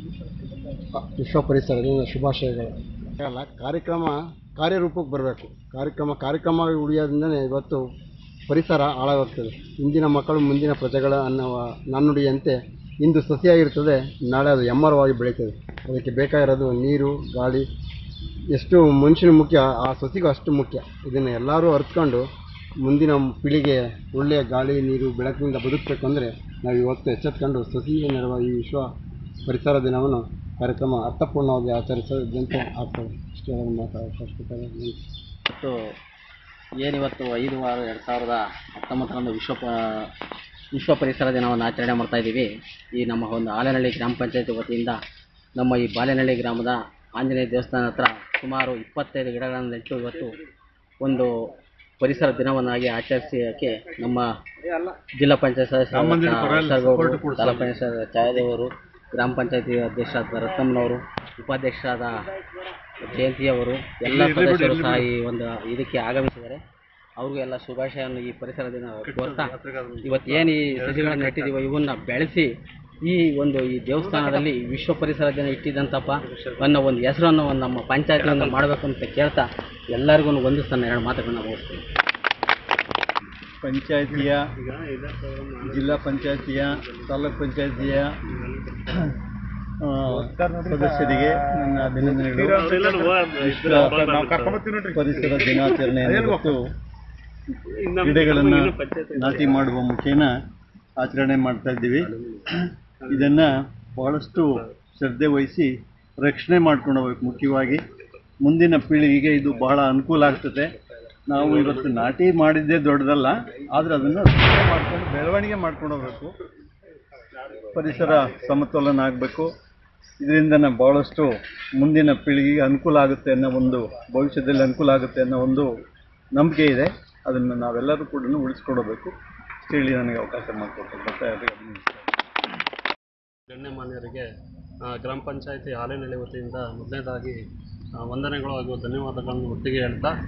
ಅ- ವಿಶ್ವ ಪರಿಸರ ದಿನದ ಶುಭಾಶಯಗಳು ಅಲ್ಲ ಕಾರ್ಯಕ್ರಮ ಕಾರ್ಯರೂಪಕ್ಕೆ ಬರಬೇಕು ಕಾರ್ಯಕ್ರಮ ಕಾರ್ಯಕ್ರಮವಾಗಿ ಉಳಿಯೋದ್ರಿಂದನೇ ಇವತ್ತು ಪರಿಸರ ಹಾಳಾಗೋಗ್ತದೆ ಇಂದಿನ ಮಕ್ಕಳು ಮುಂದಿನ ಪ್ರಜೆಗಳ ಅನ್ನುವ ನಾಣ್ಣುಡಿಯಂತೆ ಇಂದು ಸಸಿಯಾಗಿರ್ತದೆ ನಾಳೆ ಅದು ಎಮ್ಮರವಾಗಿ ಬೆಳೀತದೆ ಅದಕ್ಕೆ ಬೇಕಾಗಿರೋದು ನೀರು ಗಾಳಿ ಎಷ್ಟು ಮನುಷ್ಯನ ಮುಖ್ಯ ಆ ಸಸಿಗೂ ಅಷ್ಟು ಮುಖ್ಯ ಇದನ್ನು ಎಲ್ಲರೂ ಅರ್ತ್ಕೊಂಡು ಮುಂದಿನ ಪೀಳಿಗೆ ಒಳ್ಳೆಯ ಗಾಳಿ ನೀರು ಬೆಳಕಿನಿಂದ ಬದುಕಬೇಕು ಅಂದರೆ ನಾವು ಇವತ್ತು ಎಚ್ಚೆತ್ಕೊಂಡು ಸಸಿ ನೆಡುವ ಈ ವಿಶ್ವ ಪರಿಸರ ದಿನವನ್ನು ಕಾರ್ಯಕ್ರಮ ಅರ್ಥಪೂರ್ಣವಾಗಿ ಆಚರಿಸೋದಂತೆ ಆಗ್ತದೆ ಇಷ್ಟು ಹೇಳಲು ಮಾತಾಡ್ತಾರೆ ಮತ್ತು ಏನಿವತ್ತು ಐದು ಆರು ಎರಡು ಸಾವಿರದ ಹತ್ತೊಂಬತ್ತರಂದು ವಿಶ್ವ ಪ ವಿಶ್ವ ಪರಿಸರ ದಿನವನ್ನು ಆಚರಣೆ ಮಾಡ್ತಾ ಇದ್ದೀವಿ ಈ ನಮ್ಮ ಒಂದು ಆಲೆನಹಳ್ಳಿ ಗ್ರಾಮ ಪಂಚಾಯತಿ ವತಿಯಿಂದ ನಮ್ಮ ಈ ಬಾಲೆನಹಳ್ಳಿ ಗ್ರಾಮದ ಆಂಜನೇಯ ದೇವಸ್ಥಾನ ಹತ್ರ ಸುಮಾರು ಇಪ್ಪತ್ತೈದು ಗಿಡಗಳನ್ನು ನೆಟ್ಟು ಇವತ್ತು ಒಂದು ಪರಿಸರ ದಿನವನ್ನಾಗಿ ಆಚರಿಸೋಕ್ಕೆ ನಮ್ಮ ಜಿಲ್ಲಾ ಪಂಚಾಯತ್ ಸದಸ್ಯರು ತಾಲೂಕು ಪಂಚಾಯತ್ ಛಾಯಾದೇವರು ಗ್ರಾಮ ಪಂಚಾಯತಿ ಅಧ್ಯಕ್ಷರಾದ ರತ್ನಮ್ಮನವರು ಉಪಾಧ್ಯಕ್ಷರಾದ ಜಯಂತಿಯವರು ಎಲ್ಲ ಸದಸ್ಯರು ಸಹ ಈ ಒಂದು ಇದಕ್ಕೆ ಆಗಮಿಸಿದ್ದಾರೆ ಅವ್ರಿಗೂ ಎಲ್ಲ ಶುಭಾಶಯವನ್ನು ಈ ಪರಿಸರ ದಿನ ಕೋರ್ತಾ ಇವತ್ತು ಏನು ಈ ಸಸಿಗಳನ್ನು ನೆಟ್ಟಿದ್ದೀವೋ ಇವನ್ನ ಬೆಳೆಸಿ ಈ ಒಂದು ಈ ದೇವಸ್ಥಾನದಲ್ಲಿ ವಿಶ್ವ ಪರಿಸರ ದಿನ ಇಟ್ಟಿದ್ದಂತಪ್ಪ ಅನ್ನೋ ಒಂದು ಹೆಸರನ್ನು ಒಂದು ನಮ್ಮ ಪಂಚಾಯತಿಯಿಂದ ಮಾಡಬೇಕು ಅಂತ ಕೇಳ್ತಾ ಎಲ್ಲರಿಗೂ ಒಂದು ಸಣ್ಣ ಎರಡು ಮಾತುಗಳನ್ನ ಮುಗಿಸ್ತೀನಿ ಪಂಚಾಯತಿಯ ಜಿಲ್ಲಾ ಪಂಚಾಯತಿಯ ತಾಲೂಕ್ ಪಂಚಾಯತಿಯ ಆ, ಸದಸ್ಯರಿಗೆ ನನ್ನ ಅಭಿನಂದನೆಗಳು ವಿಶ್ವ ಪರಿಸರ ದಿನಾಚರಣೆಯನ್ನು ಇವತ್ತು ಗಿಡಗಳನ್ನು ನಾಟಿ ಮಾಡುವ ಮುಖೇನ ಆಚರಣೆ ಮಾಡ್ತಾ ಇದ್ದೀವಿ ಇದನ್ನು ಬಹಳಷ್ಟು ಶ್ರದ್ಧೆ ವಹಿಸಿ ರಕ್ಷಣೆ ಮಾಡ್ಕೊಂಡು ಹೋಗ್ಬೇಕು ಮುಖ್ಯವಾಗಿ ಮುಂದಿನ ಪೀಳಿಗೆಗೆ ಇದು ಬಹಳ ಅನುಕೂಲ ಆಗ್ತದೆ ನಾವು ಇವತ್ತು ನಾಟಿ ಮಾಡಿದ್ದೇ ದೊಡ್ಡದಲ್ಲ ಆದರೆ ಅದನ್ನು ರಕ್ಷಣೆ ಮಾಡ್ಕೊಂಡು ಬೆಳವಣಿಗೆ ಮಾಡ್ಕೊಂಡು ಹೋಗ್ಬೇಕು ಪರಿಸರ ಸಮತೋಲನ ಆಗಬೇಕು ಇದರಿಂದ ನಾವು ಭಾಳಷ್ಟು ಮುಂದಿನ ಪೀಳಿಗೆಗೆ ಅನುಕೂಲ ಆಗುತ್ತೆ ಅನ್ನೋ ಒಂದು ಭವಿಷ್ಯದಲ್ಲಿ ಅನುಕೂಲ ಆಗುತ್ತೆ ಅನ್ನೋ ಒಂದು ನಂಬಿಕೆ ಇದೆ ಅದನ್ನು ನಾವೆಲ್ಲರೂ ಕೂಡ ಉಳಿಸ್ಕೊಡಬೇಕು ಹೇಳಿ ನನಗೆ ಅವಕಾಶ ಮಾಡಿಕೊಡ್ತಾರೆ ಮತ್ತೆ ಅದಕ್ಕೆ ಅಭಿನಂದಿಸ್ತೇನೆ. ಗಣ್ಯಮಾನ್ಯರಿಗೆ ಆ, ಗ್ರಾಮ ಪಂಚಾಯತಿ ಹಾಲೇನಹಳ್ಳಿ ವತಿಯಿಂದ ಮೊದಲನೇದಾಗಿ ಆ, ವಂದನೆಗಳು ಹಾಗೂ ಧನ್ಯವಾದಗಳನ್ನು ಒಟ್ಟಿಗೆ ಹೇಳ್ತಾ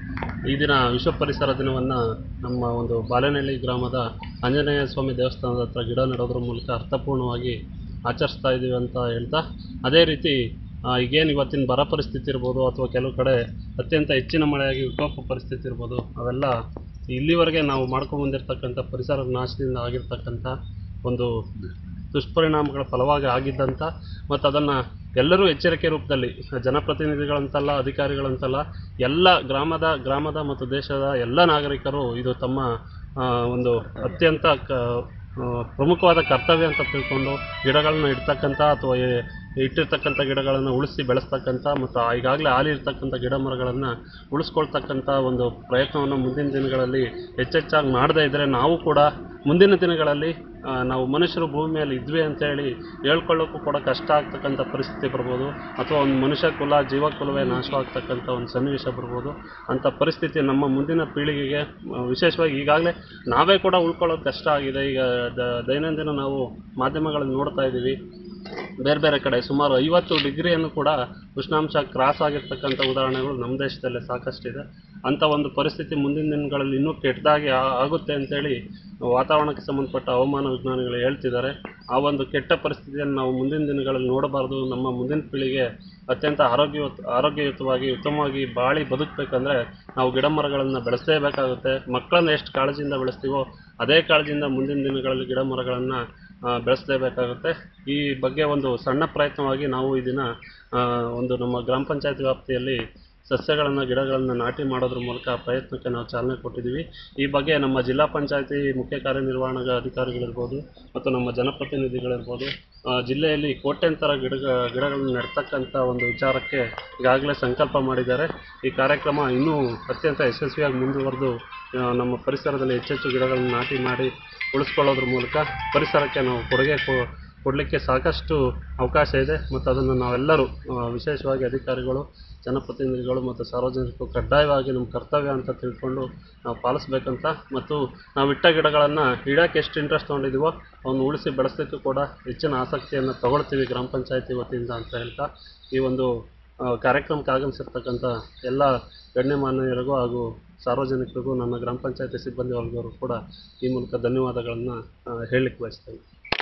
ಈ ದಿನ ವಿಶ್ವ ಪರಿಸರ ದಿನವನ್ನು ನಮ್ಮ ಒಂದು ಬಾಲೆನಹಳ್ಳಿ ಗ್ರಾಮದ ಆಂಜನೇಯ ಸ್ವಾಮಿ ದೇವಸ್ಥಾನದ ಹತ್ರ ಗಿಡ ನೆಡೋದ್ರ ಮೂಲಕ ಅರ್ಥಪೂರ್ಣವಾಗಿ ಆಚರಿಸ್ತಾ ಇದ್ದೀವಿ ಅಂತ ಹೇಳ್ತಾ ಅದೇ ರೀತಿ ಆ, ಈಗೇನು ಇವತ್ತಿನ ಬರ ಪರಿಸ್ಥಿತಿ ಇರ್ಬೋದು ಅಥವಾ ಕೆಲವು ಕಡೆ ಅತ್ಯಂತ ಹೆಚ್ಚಿನ ಮಳೆಯಾಗಿ ವಿಕೋಪ ಪರಿಸ್ಥಿತಿ ಇರ್ಬೋದು ಅವೆಲ್ಲ ಇಲ್ಲಿವರೆಗೆ ನಾವು ಮಾಡ್ಕೊಂಡು ಬಂದಿರತಕ್ಕಂಥ ಪರಿಸರ ನಾಶದಿಂದ ಆಗಿರ್ತಕ್ಕಂಥ ಒಂದು ದುಷ್ಪರಿಣಾಮಗಳ ಫಲವಾಗಿ ಆಗಿದ್ದಂಥ ಮತ್ತು ಅದನ್ನು ಎಲ್ಲರೂ ಎಚ್ಚರಿಕೆ ರೂಪದಲ್ಲಿ ಜನಪ್ರತಿನಿಧಿಗಳಂತಲ್ಲ ಅಧಿಕಾರಿಗಳಂತಲ್ಲ ಎಲ್ಲ ಗ್ರಾಮದ ಗ್ರಾಮದ ಮತ್ತು ದೇಶದ ಎಲ್ಲ ನಾಗರಿಕರು ಇದು ತಮ್ಮ ಆ, ಒಂದು ಅತ್ಯಂತ ಕ ಆ, ಪ್ರಮುಖವಾದ ಕರ್ತವ್ಯ ಅಂತ ತಿಳ್ಕೊಂಡು ಗಿಡಗಳನ್ನ ಇಡ್ತಕ್ಕಂಥ ಅಥವಾ ಎ- ಇಟ್ಟಿರ್ತಕ್ಕಂಥ ಗಿಡಗಳನ್ನು ಉಳಿಸಿ ಬೆಳೆಸ್ತಕ್ಕಂಥ ಮತ್ತು ಈಗಾಗಲೇ ಹಾಲಿರ್ತಕ್ಕಂಥ ಗಿಡ ಮರಗಳನ್ನು ಉಳಿಸ್ಕೊಳ್ತಕ್ಕಂಥ ಒಂದು ಪ್ರಯತ್ನವನ್ನು ಮುಂದಿನ ದಿನಗಳಲ್ಲಿ ಹೆಚ್ಚೆಚ್ಚಾಗಿ ಮಾಡದೇ ಇದ್ದರೆ ನಾವು ಕೂಡ ಮುಂದಿನ ದಿನಗಳಲ್ಲಿ ಆ, ನಾವು ಮನುಷ್ಯರು ಭೂಮಿ ಮೇಲೆ ಇದ್ವಿ ಅಂತೇಳಿ ಹೇಳ್ಕೊಳ್ಳೋಕ್ಕೂ ಕೂಡ ಕಷ್ಟ ಆಗ್ತಕ್ಕಂಥ ಪರಿಸ್ಥಿತಿ ಬರ್ಬೋದು ಅಥವಾ ಒಂದು ಮನುಷ್ಯ ಕುಲ ಜೀವ ಕುಲವೇ ನಾಶವಾಗ್ತಕ್ಕಂಥ ಒಂದು ಸನ್ನಿವೇಶ ಬರ್ಬೋದು ಅಂಥ ಪರಿಸ್ಥಿತಿ ನಮ್ಮ ಮುಂದಿನ ಪೀಳಿಗೆಗೆ ಆ, ವಿಶೇಷವಾಗಿ ಈಗಾಗಲೇ ನಾವೇ ಕೂಡ ಉಳ್ಕೊಳ್ಳೋದು ಕಷ್ಟ ಆಗಿದೆ ಈಗ ದ- ದೈನಂದಿನ ನಾವು ಮಾಧ್ಯಮಗಳಲ್ಲಿ ನೋಡ್ತಾ ಇದ್ದೀವಿ ಬೇರೆ ಬೇರೆ ಕಡೆ ಸುಮಾರು ಐವತ್ತು ಡಿಗ್ರಿಯನ್ನು ಕೂಡ ಉಷ್ಣಾಂಶ ಕ್ರಾಸ್ ಆಗಿರ್ತಕ್ಕಂಥ ಉದಾಹರಣೆಗಳು ನಮ್ಮ ದೇಶದಲ್ಲೇ ಸಾಕಷ್ಟಿದೆ ಅಂಥ ಒಂದು ಪರಿಸ್ಥಿತಿ ಮುಂದಿನ ದಿನಗಳಲ್ಲಿ ಇನ್ನೂ ಕೆಟ್ಟದಾಗಿ ಆ- ಆಗುತ್ತೆ ಅಂತೇಳಿ ವಾತಾವರಣಕ್ಕೆ ಸಂಬಂಧಪಟ್ಟ ಹವಾಮಾನ ವಿಜ್ಞಾನಿಗಳು ಹೇಳ್ತಿದ್ದಾರೆ ಆ ಒಂದು ಕೆಟ್ಟ ಪರಿಸ್ಥಿತಿಯನ್ನು ನಾವು ಮುಂದಿನ ದಿನಗಳಲ್ಲಿ ನೋಡಬಾರ್ದು ನಮ್ಮ ಮುಂದಿನ ಪೀಳಿಗೆ ಅತ್ಯಂತ ಆರೋಗ್ಯಯುತ ಆರೋಗ್ಯಯುತವಾಗಿ ಉತ್ತಮವಾಗಿ ಬಾಳಿ ಬದುಕಬೇಕಂದ್ರೆ ನಾವು ಗಿಡ ಮರಗಳನ್ನು ಬೆಳೆಸಲೇಬೇಕಾಗುತ್ತೆ ಮಕ್ಕಳನ್ನ ಎಷ್ಟು ಕಾಳಜಿಯಿಂದ ಬೆಳೆಸ್ತೀವೋ ಅದೇ ಕಾಳಜಿಯಿಂದ ಮುಂದಿನ ದಿನಗಳಲ್ಲಿ ಗಿಡ ಮರಗಳನ್ನು ಬೆಳೆಸಲೇಬೇಕಾಗುತ್ತೆ ಈ ಬಗ್ಗೆ ಒಂದು ಸಣ್ಣ ಪ್ರಯತ್ನವಾಗಿ ನಾವು ಈ ದಿನ ಆ, ಒಂದು ನಮ್ಮ ಗ್ರಾಮ ಪಂಚಾಯತ್ ವ್ಯಾಪ್ತಿಯಲ್ಲಿ ಸಸ್ಯಗಳನ್ನು ಗಿಡಗಳನ್ನು ನಾಟಿ ಮಾಡೋದ್ರ ಮೂಲಕ ಆ ಪ್ರಯತ್ನಕ್ಕೆ ನಾವು ಚಾಲನೆ ಕೊಟ್ಟಿದ್ದೀವಿ ಈ ಬಗ್ಗೆ ನಮ್ಮ ಜಿಲ್ಲಾ ಪಂಚಾಯತಿ ಮುಖ್ಯ ಕಾರ್ಯನಿರ್ವಹಣಾ ಅಧಿಕಾರಿಗಳಿರ್ಬೋದು ಮತ್ತು ನಮ್ಮ ಜನಪ್ರತಿನಿಧಿಗಳಿರ್ಬೋದು ಆ, ಜಿಲ್ಲೆಯಲ್ಲಿ ಕೋಟ್ಯಂತರ ಗಿಡ ಗಿಡಗಳನ್ನು ನೆಡ್ತಕ್ಕಂಥ ಒಂದು ವಿಚಾರಕ್ಕೆ ಈಗಾಗಲೇ ಸಂಕಲ್ಪ ಮಾಡಿದ್ದಾರೆ ಈ ಕಾರ್ಯಕ್ರಮ ಇನ್ನೂ ಅತ್ಯಂತ ಯಶಸ್ವಿಯಾಗಿ ಮುಂದುವರೆದು ಆ, ನಮ್ಮ ಪರಿಸರದಲ್ಲಿ ಹೆಚ್ಚೆಚ್ಚು ಗಿಡಗಳನ್ನು ನಾಟಿ ಮಾಡಿ ಉಳಿಸ್ಕೊಳ್ಳೋದ್ರ ಮೂಲಕ ಪರಿಸರಕ್ಕೆ ನಾವು ಕೊಡುಗೆ ಕೊ- ಕೊಡಲಿಕ್ಕೆ ಸಾಕಷ್ಟು ಅವಕಾಶ ಇದೆ ಮತ್ತು ಅದನ್ನು ನಾವೆಲ್ಲರೂ ಆ, ವಿಶೇಷವಾಗಿ ಅಧಿಕಾರಿಗಳು ಜನಪ್ರತಿನಿಧಿಗಳು ಮತ್ತು ಸಾರ್ವಜನಿಕರು ಕಡ್ಡಾಯವಾಗಿ ನಮ್ಮ ಕರ್ತವ್ಯ ಅಂತ ತಿಳ್ಕೊಂಡು ನಾವು ಪಾಲಿಸ್ಬೇಕಂತ ಮತ್ತು ನಾವು ಇಟ್ಟ ಗಿಡಗಳನ್ನು ಇಡೋಕ್ಕೆ ಎಷ್ಟು ಇಂಟ್ರೆಸ್ಟ್ ತೊಗೊಂಡಿದ್ದೀವೋ ಅವನ್ನ ಉಳಿಸಿ ಬೆಳೆಸಲಿಕ್ಕೂ ಕೂಡ ಹೆಚ್ಚಿನ ಆಸಕ್ತಿಯನ್ನು ತಗೊಳ್ತೀವಿ ಗ್ರಾಮ ಪಂಚಾಯತಿ ವತಿಯಿಂದ ಅಂತ ಹೇಳ್ತಾ ಈ ಒಂದು ಆ, ಕಾರ್ಯಕ್ರಮಕ್ಕೆ ಆಗಮಿಸಿರ್ತಕ್ಕಂಥ ಎಲ್ಲ ಗಣ್ಯಮಾನ್ಯರಿಗೂ ಹಾಗೂ ಸಾರ್ವಜನಿಕರಿಗೂ ನನ್ನ ಗ್ರಾಮ ಪಂಚಾಯತಿ ಸಿಬ್ಬಂದಿ ವರ್ಗದವರು ಕೂಡ ಈ ಮೂಲಕ ಧನ್ಯವಾದಗಳನ್ನು ಹೇಳಲಿಕ್ಕೆ ಬಯಸ್ತೇನೆ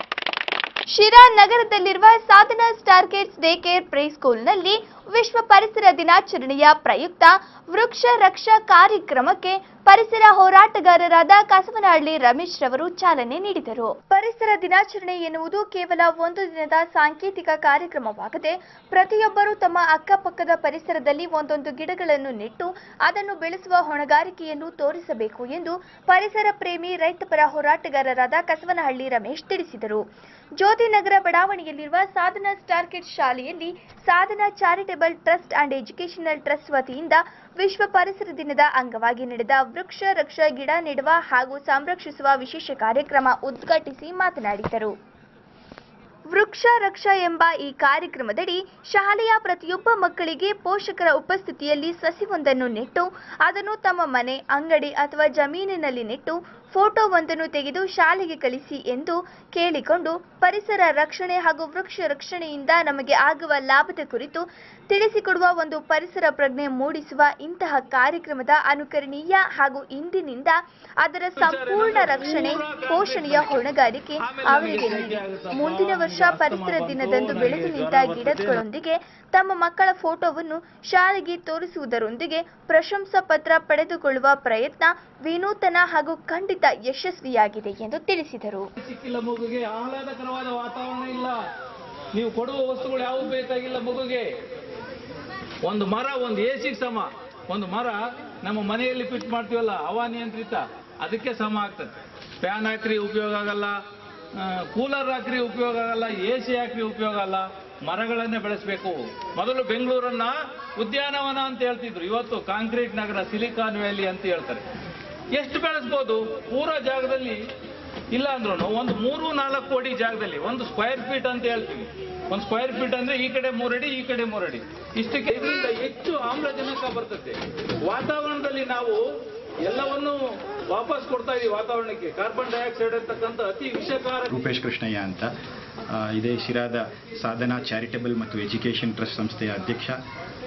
ಶಿರಾ ನಗರದಲ್ಲಿರುವ Sadhana star kids day care pre ಸ್ಕೂಲ್ನಲ್ಲಿ ವಿಶ್ವ ಪರಿಸರ ದಿನಾಚರಣೆಯ ಪ್ರಯುಕ್ತ ವೃಕ್ಷ ರಕ್ಷಾ ಕಾರ್ಯಕ್ರಮಕ್ಕೆ ಪರಿಸರ ಹೋರಾಟಗಾರರಾದ ಕಸವನಹಳ್ಳಿ ರಮೇಶ್ ರವರು ಚಾಲನೆ ನೀಡಿದರು ಪರಿಸರ ದಿನಾಚರಣೆ ಎನ್ನುವುದು ಕೇವಲ ಒಂದು ದಿನದ ಸಾಂಕೇತಿಕ ಕಾರ್ಯಕ್ರಮವಾಗದೆ ಪ್ರತಿಯೊಬ್ಬರೂ ತಮ್ಮ ಅಕ್ಕಪಕ್ಕದ ಪರಿಸರದಲ್ಲಿ ಒಂದೊಂದು ಗಿಡಗಳನ್ನು ನೆಟ್ಟು ಅದನ್ನು ಬೆಳೆಸುವ ಹೊಣೆಗಾರಿಕೆಯನ್ನು ತೋರಿಸಬೇಕು ಎಂದು ಪರಿಸರ ಪ್ರೇಮಿ ರೈತಪರ ಹೋರಾಟಗಾರರಾದ ಕಸವನಹಳ್ಳಿ ರಮೇಶ್ ತಿಳಿಸಿದರು ಜ್ಯೋತಿನಗರ ಬಡಾವಣೆಯಲ್ಲಿರುವ ಸಾಧನಾ ಸ್ಟಾರ್ ಕಿಡ್ಸ್ ಶಾಲೆಯಲ್ಲಿ Sadhana charitable trust and educational trust ವತಿಯಿಂದ ವಿಶ್ವ ಪರಿಸರ ದಿನದ ಅಂಗವಾಗಿ ನಡೆದ ವೃಕ್ಷ ರಕ್ಷಾ ಗಿಡ ನೆಡುವ ಹಾಗೂ ಸಂರಕ್ಷಿಸುವ ವಿಶೇಷ ಕಾರ್ಯಕ್ರಮ ಉದ್ಘಾಟಿಸಿ ಮಾತನಾಡಿದರು ವೃಕ್ಷ ರಕ್ಷಾ ಎಂಬ ಈ ಕಾರ್ಯಕ್ರಮದಡಿ ಶಾಲೆಯ ಪ್ರತಿಯೊಬ್ಬ ಮಕ್ಕಳಿಗೆ ಪೋಷಕರ ಉಪಸ್ಥಿತಿಯಲ್ಲಿ ಸಸಿಯೊಂದನ್ನು ನೆಟ್ಟು ಅದನ್ನು ತಮ್ಮ ಮನೆ ಅಂಗಡಿ ಅಥವಾ ಜಮೀನಿನಲ್ಲಿ ನೆಟ್ಟು ಫೋಟೋವೊಂದನ್ನು ತೆಗೆದು ಶಾಲೆಗೆ ಕಳಿಸಿ ಎಂದು ಕೇಳಿಕೊಂಡು ಪರಿಸರ ರಕ್ಷಣೆ ಹಾಗೂ ವೃಕ್ಷ ರಕ್ಷಣೆಯಿಂದ ನಮಗೆ ಆಗುವ ಲಾಭದ ಕುರಿತು ತಿಳಿಸಿಕೊಡುವ ಒಂದು ಪರಿಸರ ಪ್ರಜ್ಞೆ ಮೂಡಿಸುವ ಇಂತಹ ಕಾರ್ಯಕ್ರಮದ ಅನುಕರಣೀಯ ಹಾಗೂ ಇಂದಿನಿಂದ ಅದರ ಸಂಪೂರ್ಣ ರಕ್ಷಣೆ ಪೋಷಣೆಯ ಹೊಣೆಗಾರಿಕೆ ಅವರಿಗೆ ನೀಡಿ ಮುಂದಿನ ವರ್ಷ ಪರಿಸರ ದಿನದಂದು ಬೆಳೆದು ನಿಂತ ಗಿಡಗಳೊಂದಿಗೆ ತಮ್ಮ ಮಕ್ಕಳ ಫೋಟೋವನ್ನು ಶಾಲೆಗೆ ತೋರಿಸುವುದರೊಂದಿಗೆ ಪ್ರಶಂಸಾ ಪತ್ರ ಪಡೆದುಕೊಳ್ಳುವ ಪ್ರಯತ್ನ ವಿನೂತನ ಹಾಗೂ ಖಂಡಿತ ಯಶಸ್ವಿಯಾಗಿದೆ ಎಂದು ತಿಳಿಸಿದರು ಸಿಕ್ಕಿಲ್ಲ ಮಗುಗೆ ಆಹ್ಲಾದಕರವಾದ ವಾತಾವರಣ ಇಲ್ಲ ನೀವು ಕೊಡುವ ವಸ್ತುಗಳು ಯಾವ ಬೇಕಾಗಿಲ್ಲ ಮಗುಗೆ ಒಂದು ಮರ ಒಂದು ಎಸಿಗೆ ಸಮ ಒಂದು ಮರ ನಮ್ಮ ಮನೆಯಲ್ಲಿ ಫಿಟ್ ಮಾಡ್ತೀವಲ್ಲ ಹವಾನಿಯಂತ್ರಿತ ಅದಕ್ಕೆ ಸಮ ಆಗ್ತದೆ ಫ್ಯಾನ್ ಹಾಕ್ರಿ ಉಪಯೋಗ ಆಗಲ್ಲ ಕೂಲರ್ ಹಾಕ್ರಿ ಉಪಯೋಗ ಆಗಲ್ಲ ಎ ಸಿ ಹಾಕ್ರಿ ಉಪಯೋಗ ಆಗಲ್ಲ ಮರಗಳನ್ನೇ ಬೆಳೆಸಬೇಕು ಮೊದಲು ಬೆಂಗಳೂರನ್ನ ಉದ್ಯಾನವನ ಅಂತ ಹೇಳ್ತಿದ್ರು ಇವತ್ತು ಕಾಂಕ್ರೀಟ್ ನಗರ ಸಿಲಿಕಾನ್ ವ್ಯಾಲಿ ಅಂತ ಹೇಳ್ತಾರೆ ಎಷ್ಟು ಬೆಳೆಸ್ಬೋದು ಪೂರಾ ಜಾಗದಲ್ಲಿ ಇಲ್ಲ ಅಂದ್ರೂ ಒಂದು ಮೂರು ನಾಲ್ಕು ಕೋಟಿ ಜಾಗದಲ್ಲಿ ಒಂದು ಸ್ಕ್ವೇರ್ ಫೀಟ್ ಅಂತ ಹೇಳ್ತೀವಿ ಒಂದು ಸ್ಕ್ವೇರ್ ಫೀಟ್ ಅಂದ್ರೆ ಈ ಕಡೆ ಮೂರಡಿ ಈ ಕಡೆ ಮೂರಡಿ ಇಷ್ಟಕ್ಕೆ ಇದರಿಂದ ಹೆಚ್ಚು ಆಮ್ಲಜನಕ ಬರ್ತದೆ ವಾತಾವರಣದಲ್ಲಿ ನಾವು ಎಲ್ಲವನ್ನೂ ವಾಪಸ್ ಕೊಡ್ತಾ ಇದೀವಿ ವಾತಾವರಣಕ್ಕೆ ಕಾರ್ಬನ್ ಡೈಆಕ್ಸೈಡ್ ಅಂತಕ್ಕಂಥ ಅತಿ ವಿಷಕಾರಕ ರೂಪೇಶ್ ಕೃಷ್ಣಯ್ಯ ಅಂತ ಆ, ಇದೇ ಶಿರಾದ ಸಾಧನಾ ಚಾರಿಟಬಲ್ ಮತ್ತು ಎಜುಕೇಷನ್ ಟ್ರಸ್ಟ್ ಸಂಸ್ಥೆಯ ಅಧ್ಯಕ್ಷ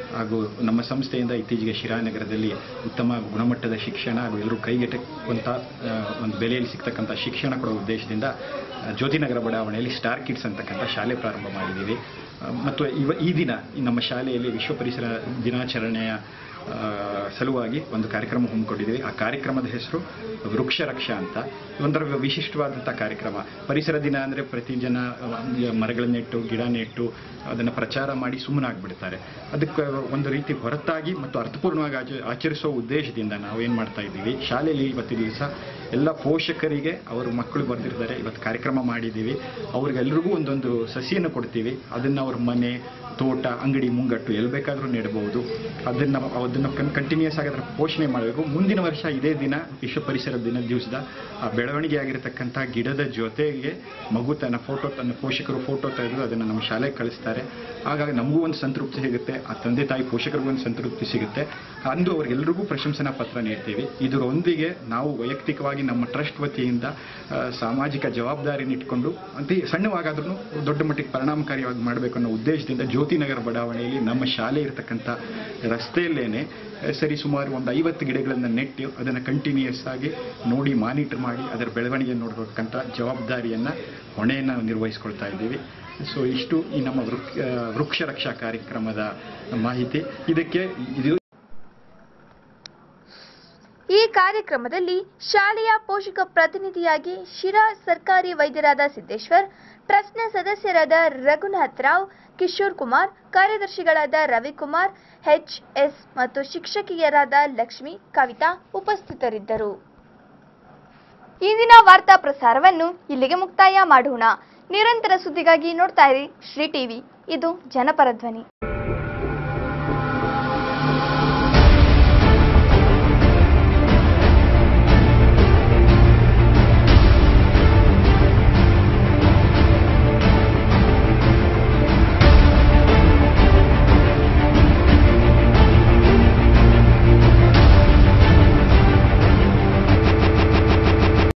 ಹಾಗೂ ನಮ್ಮ ಸಂಸ್ಥೆಯಿಂದ ಇತ್ತೀಚೆಗೆ ಶಿರಾನಗರದಲ್ಲಿ ಉತ್ತಮ ಗುಣಮಟ್ಟದ ಶಿಕ್ಷಣ ಹಾಗೂ ಎಲ್ಲರೂ ಕೈಗೆಟಕುವಂಥ ಆ, ಒಂದು ಬೆಲೆಯಲ್ಲಿ ಸಿಗ್ತಕ್ಕಂಥ ಶಿಕ್ಷಣ ಕೊಡೋ ಉದ್ದೇಶದಿಂದ ಆ, ಜ್ಯೋತಿನಗರ ಬಡಾವಣೆಯಲ್ಲಿ ಸ್ಟಾರ್ ಕಿಡ್ಸ್ ಅಂತಕ್ಕಂಥ ಶಾಲೆ ಪ್ರಾರಂಭ ಮಾಡಿದ್ದೀವಿ ಆ, ಮತ್ತು ಇವ ಈ ದಿನ ಈ ನಮ್ಮ ಶಾಲೆಯಲ್ಲಿ ವಿಶ್ವ ಪರಿಸರ ದಿನಾಚರಣೆಯ ಆ, ಸಲುವಾಗಿ ಒಂದು ಕಾರ್ಯಕ್ರಮ ಹಮ್ಮಿಕೊಂಡಿದ್ದೀವಿ ಆ ಕಾರ್ಯಕ್ರಮದ ಹೆಸರು ವೃಕ್ಷ ರಕ್ಷಾ ಅಂತ ಒಂಥರ ವಿಶಿಷ್ಟವಾದಂಥ ಕಾರ್ಯಕ್ರಮ ಪರಿಸರ ದಿನ ಅಂದರೆ ಪ್ರತಿ ಜನ ಆ, ಮರಗಳನ್ನ ನೆಟ್ಟು ಗಿಡ ನೆಟ್ಟು ಅದನ್ನು ಪ್ರಚಾರ ಮಾಡಿ ಸುಮ್ಮನಾಗ್ಬಿಡ್ತಾರೆ ಅದಕ್ಕೆ ಒಂದು ರೀತಿ ಹೊರತಾಗಿ ಮತ್ತು ಅರ್ಥಪೂರ್ಣವಾಗಿ ಆಚ ಆಚರಿಸೋ ಉದ್ದೇಶದಿಂದ ನಾವು ಏನು ಮಾಡ್ತಾ ಇದ್ದೀವಿ ಶಾಲೆಯಲ್ಲಿ ಇವತ್ತಿನ ದಿವಸ ಎಲ್ಲ ಪೋಷಕರಿಗೆ ಅವರು ಮಕ್ಕಳು ಬರ್ದಿರ್ತಾರೆ ಇವತ್ತು ಕಾರ್ಯಕ್ರಮ ಮಾಡಿದ್ದೀವಿ ಅವ್ರಿಗೆಲ್ರಿಗೂ ಒಂದೊಂದು ಸಸಿಯನ್ನು ಕೊಡ್ತೀವಿ ಅದನ್ನು ಅವ್ರ ಮನೆ ತೋಟ ಅಂಗಡಿ ಮುಂಗಟ್ಟು ಎಲ್ಲಿ ಬೇಕಾದರೂ ನೆಡಬಹುದು ಅದನ್ನು ಅದನ್ನು ಕನ್ ಕಂಟಿನ್ಯೂಸ್ ಆಗಿ ಅದರ ಪೋಷಣೆ ಮಾಡಬೇಕು ಮುಂದಿನ ವರ್ಷ ಇದೇ ದಿನ ವಿಶ್ವ ಪರಿಸರ ದಿನ ದಿವಸದ ಆ ಬೆಳವಣಿಗೆ ಆಗಿರತಕ್ಕಂಥ ಗಿಡದ ಜೊತೆಗೆ ಮಗು ತನ್ನ ಫೋಟೋ ತನ್ನ ಪೋಷಕರು ಫೋಟೋ ತೆಗೆದು ಅದನ್ನು ನಮ್ಮ ಶಾಲೆಗೆ ಕಳಿಸ್ತಾರೆ ಹಾಗಾಗಿ ನಮಗೂ ಒಂದು ಸಂತೃಪ್ತಿ ಸಿಗುತ್ತೆ ಆ ತಂದೆ ತಾಯಿ ಪೋಷಕರಿಗೂ ಒಂದು ಸಂತೃಪ್ತಿ ಸಿಗುತ್ತೆ ಅಂದು ಅವರಿಗೆಲ್ಲರಿಗೂ ಪ್ರಶಂಸನಾ ಪತ್ರ ನೀಡ್ತೀವಿ ಇದರೊಂದಿಗೆ ನಾವು ವೈಯಕ್ತಿಕವಾಗಿ ನಮ್ಮ ಟ್ರಸ್ಟ್ ವತಿಯಿಂದ ಆ, ಸಾಮಾಜಿಕ ಜವಾಬ್ದಾರಿನ ಇಟ್ಕೊಂಡು ಅಂತ ಸಣ್ಣವಾಗಾದ್ರೂ ದೊಡ್ಡ ಮಟ್ಟಿಗೆ ಪರಿಣಾಮಕಾರಿಯಾಗಿ ಮಾಡಬೇಕು ಅನ್ನೋ ಉದ್ದೇಶದಿಂದ ಜ್ಯೋತಿನಗರ ಬಡಾವಣೆಯಲ್ಲಿ ನಮ್ಮ ಶಾಲೆ ಇರತಕ್ಕಂಥ ರಸ್ತೆಯಲ್ಲೇನೆ ಆ, ಸರಿ ಸುಮಾರು ಒಂದು ಐವತ್ತು ಗಿಡಗಳನ್ನು ನೆಟ್ಟು ಅದನ್ನು ಕಂಟಿನ್ಯೂಯಸ್ ಆಗಿ ನೋಡಿ ಮಾನಿಟರ್ ಮಾಡಿ ಅದರ ಬೆಳವಣಿಗೆ ನೋಡ್ಬೇಕಂತ ಜವಾಬ್ದಾರಿಯನ್ನು ಹೊಣೆಯನ್ನು ನಿರ್ವಹಿಸ್ಕೊಳ್ತಾ ಇದ್ದೀವಿ ಸೊ ಇಷ್ಟು ಈ ನಮ್ಮ ವೃಕ್ ಆ, ವೃಕ್ಷ ರಕ್ಷಾ ಕಾರ್ಯಕ್ರಮದ ಮಾಹಿತಿ ಇದಕ್ಕೆ ಇದು ಈ ಕಾರ್ಯಕ್ರಮದಲ್ಲಿ ಶಾಲೆಯ ಪೋಷಕ ಪ್ರತಿನಿಧಿಯಾಗಿ ಶಿರಾ ಸರ್ಕಾರಿ ವೈದ್ಯರಾದ ಸಿದ್ದೇಶ್ವರ್ ಟ್ರಸ್ಟ್ನ ಸದಸ್ಯರಾದ ರಘುನಾಥ್ ರಾವ್ ಕಿಶೋರ್ ಕುಮಾರ್ ಕಾರ್ಯದರ್ಶಿಗಳಾದ ರವಿಕುಮಾರ್ ಎಚ್ ಎಸ್ ಮತ್ತು ಶಿಕ್ಷಕಿಯರಾದ ಲಕ್ಷ್ಮಿ ಕವಿತಾ ಉಪಸ್ಥಿತರಿದ್ದರು ಇಂದಿನ ವಾರ್ತಾ ಪ್ರಸಾರವನ್ನು ಇಲ್ಲಿಗೆ ಮುಕ್ತಾಯ ಮಾಡೋಣ ನಿರಂತರ ಸುದ್ದಿಗಾಗಿ ನೋಡ್ತಾ ಇರಿ ಶ್ರೀ ಟಿವಿ ಇದು ಜನಪರ ಧ್ವನಿ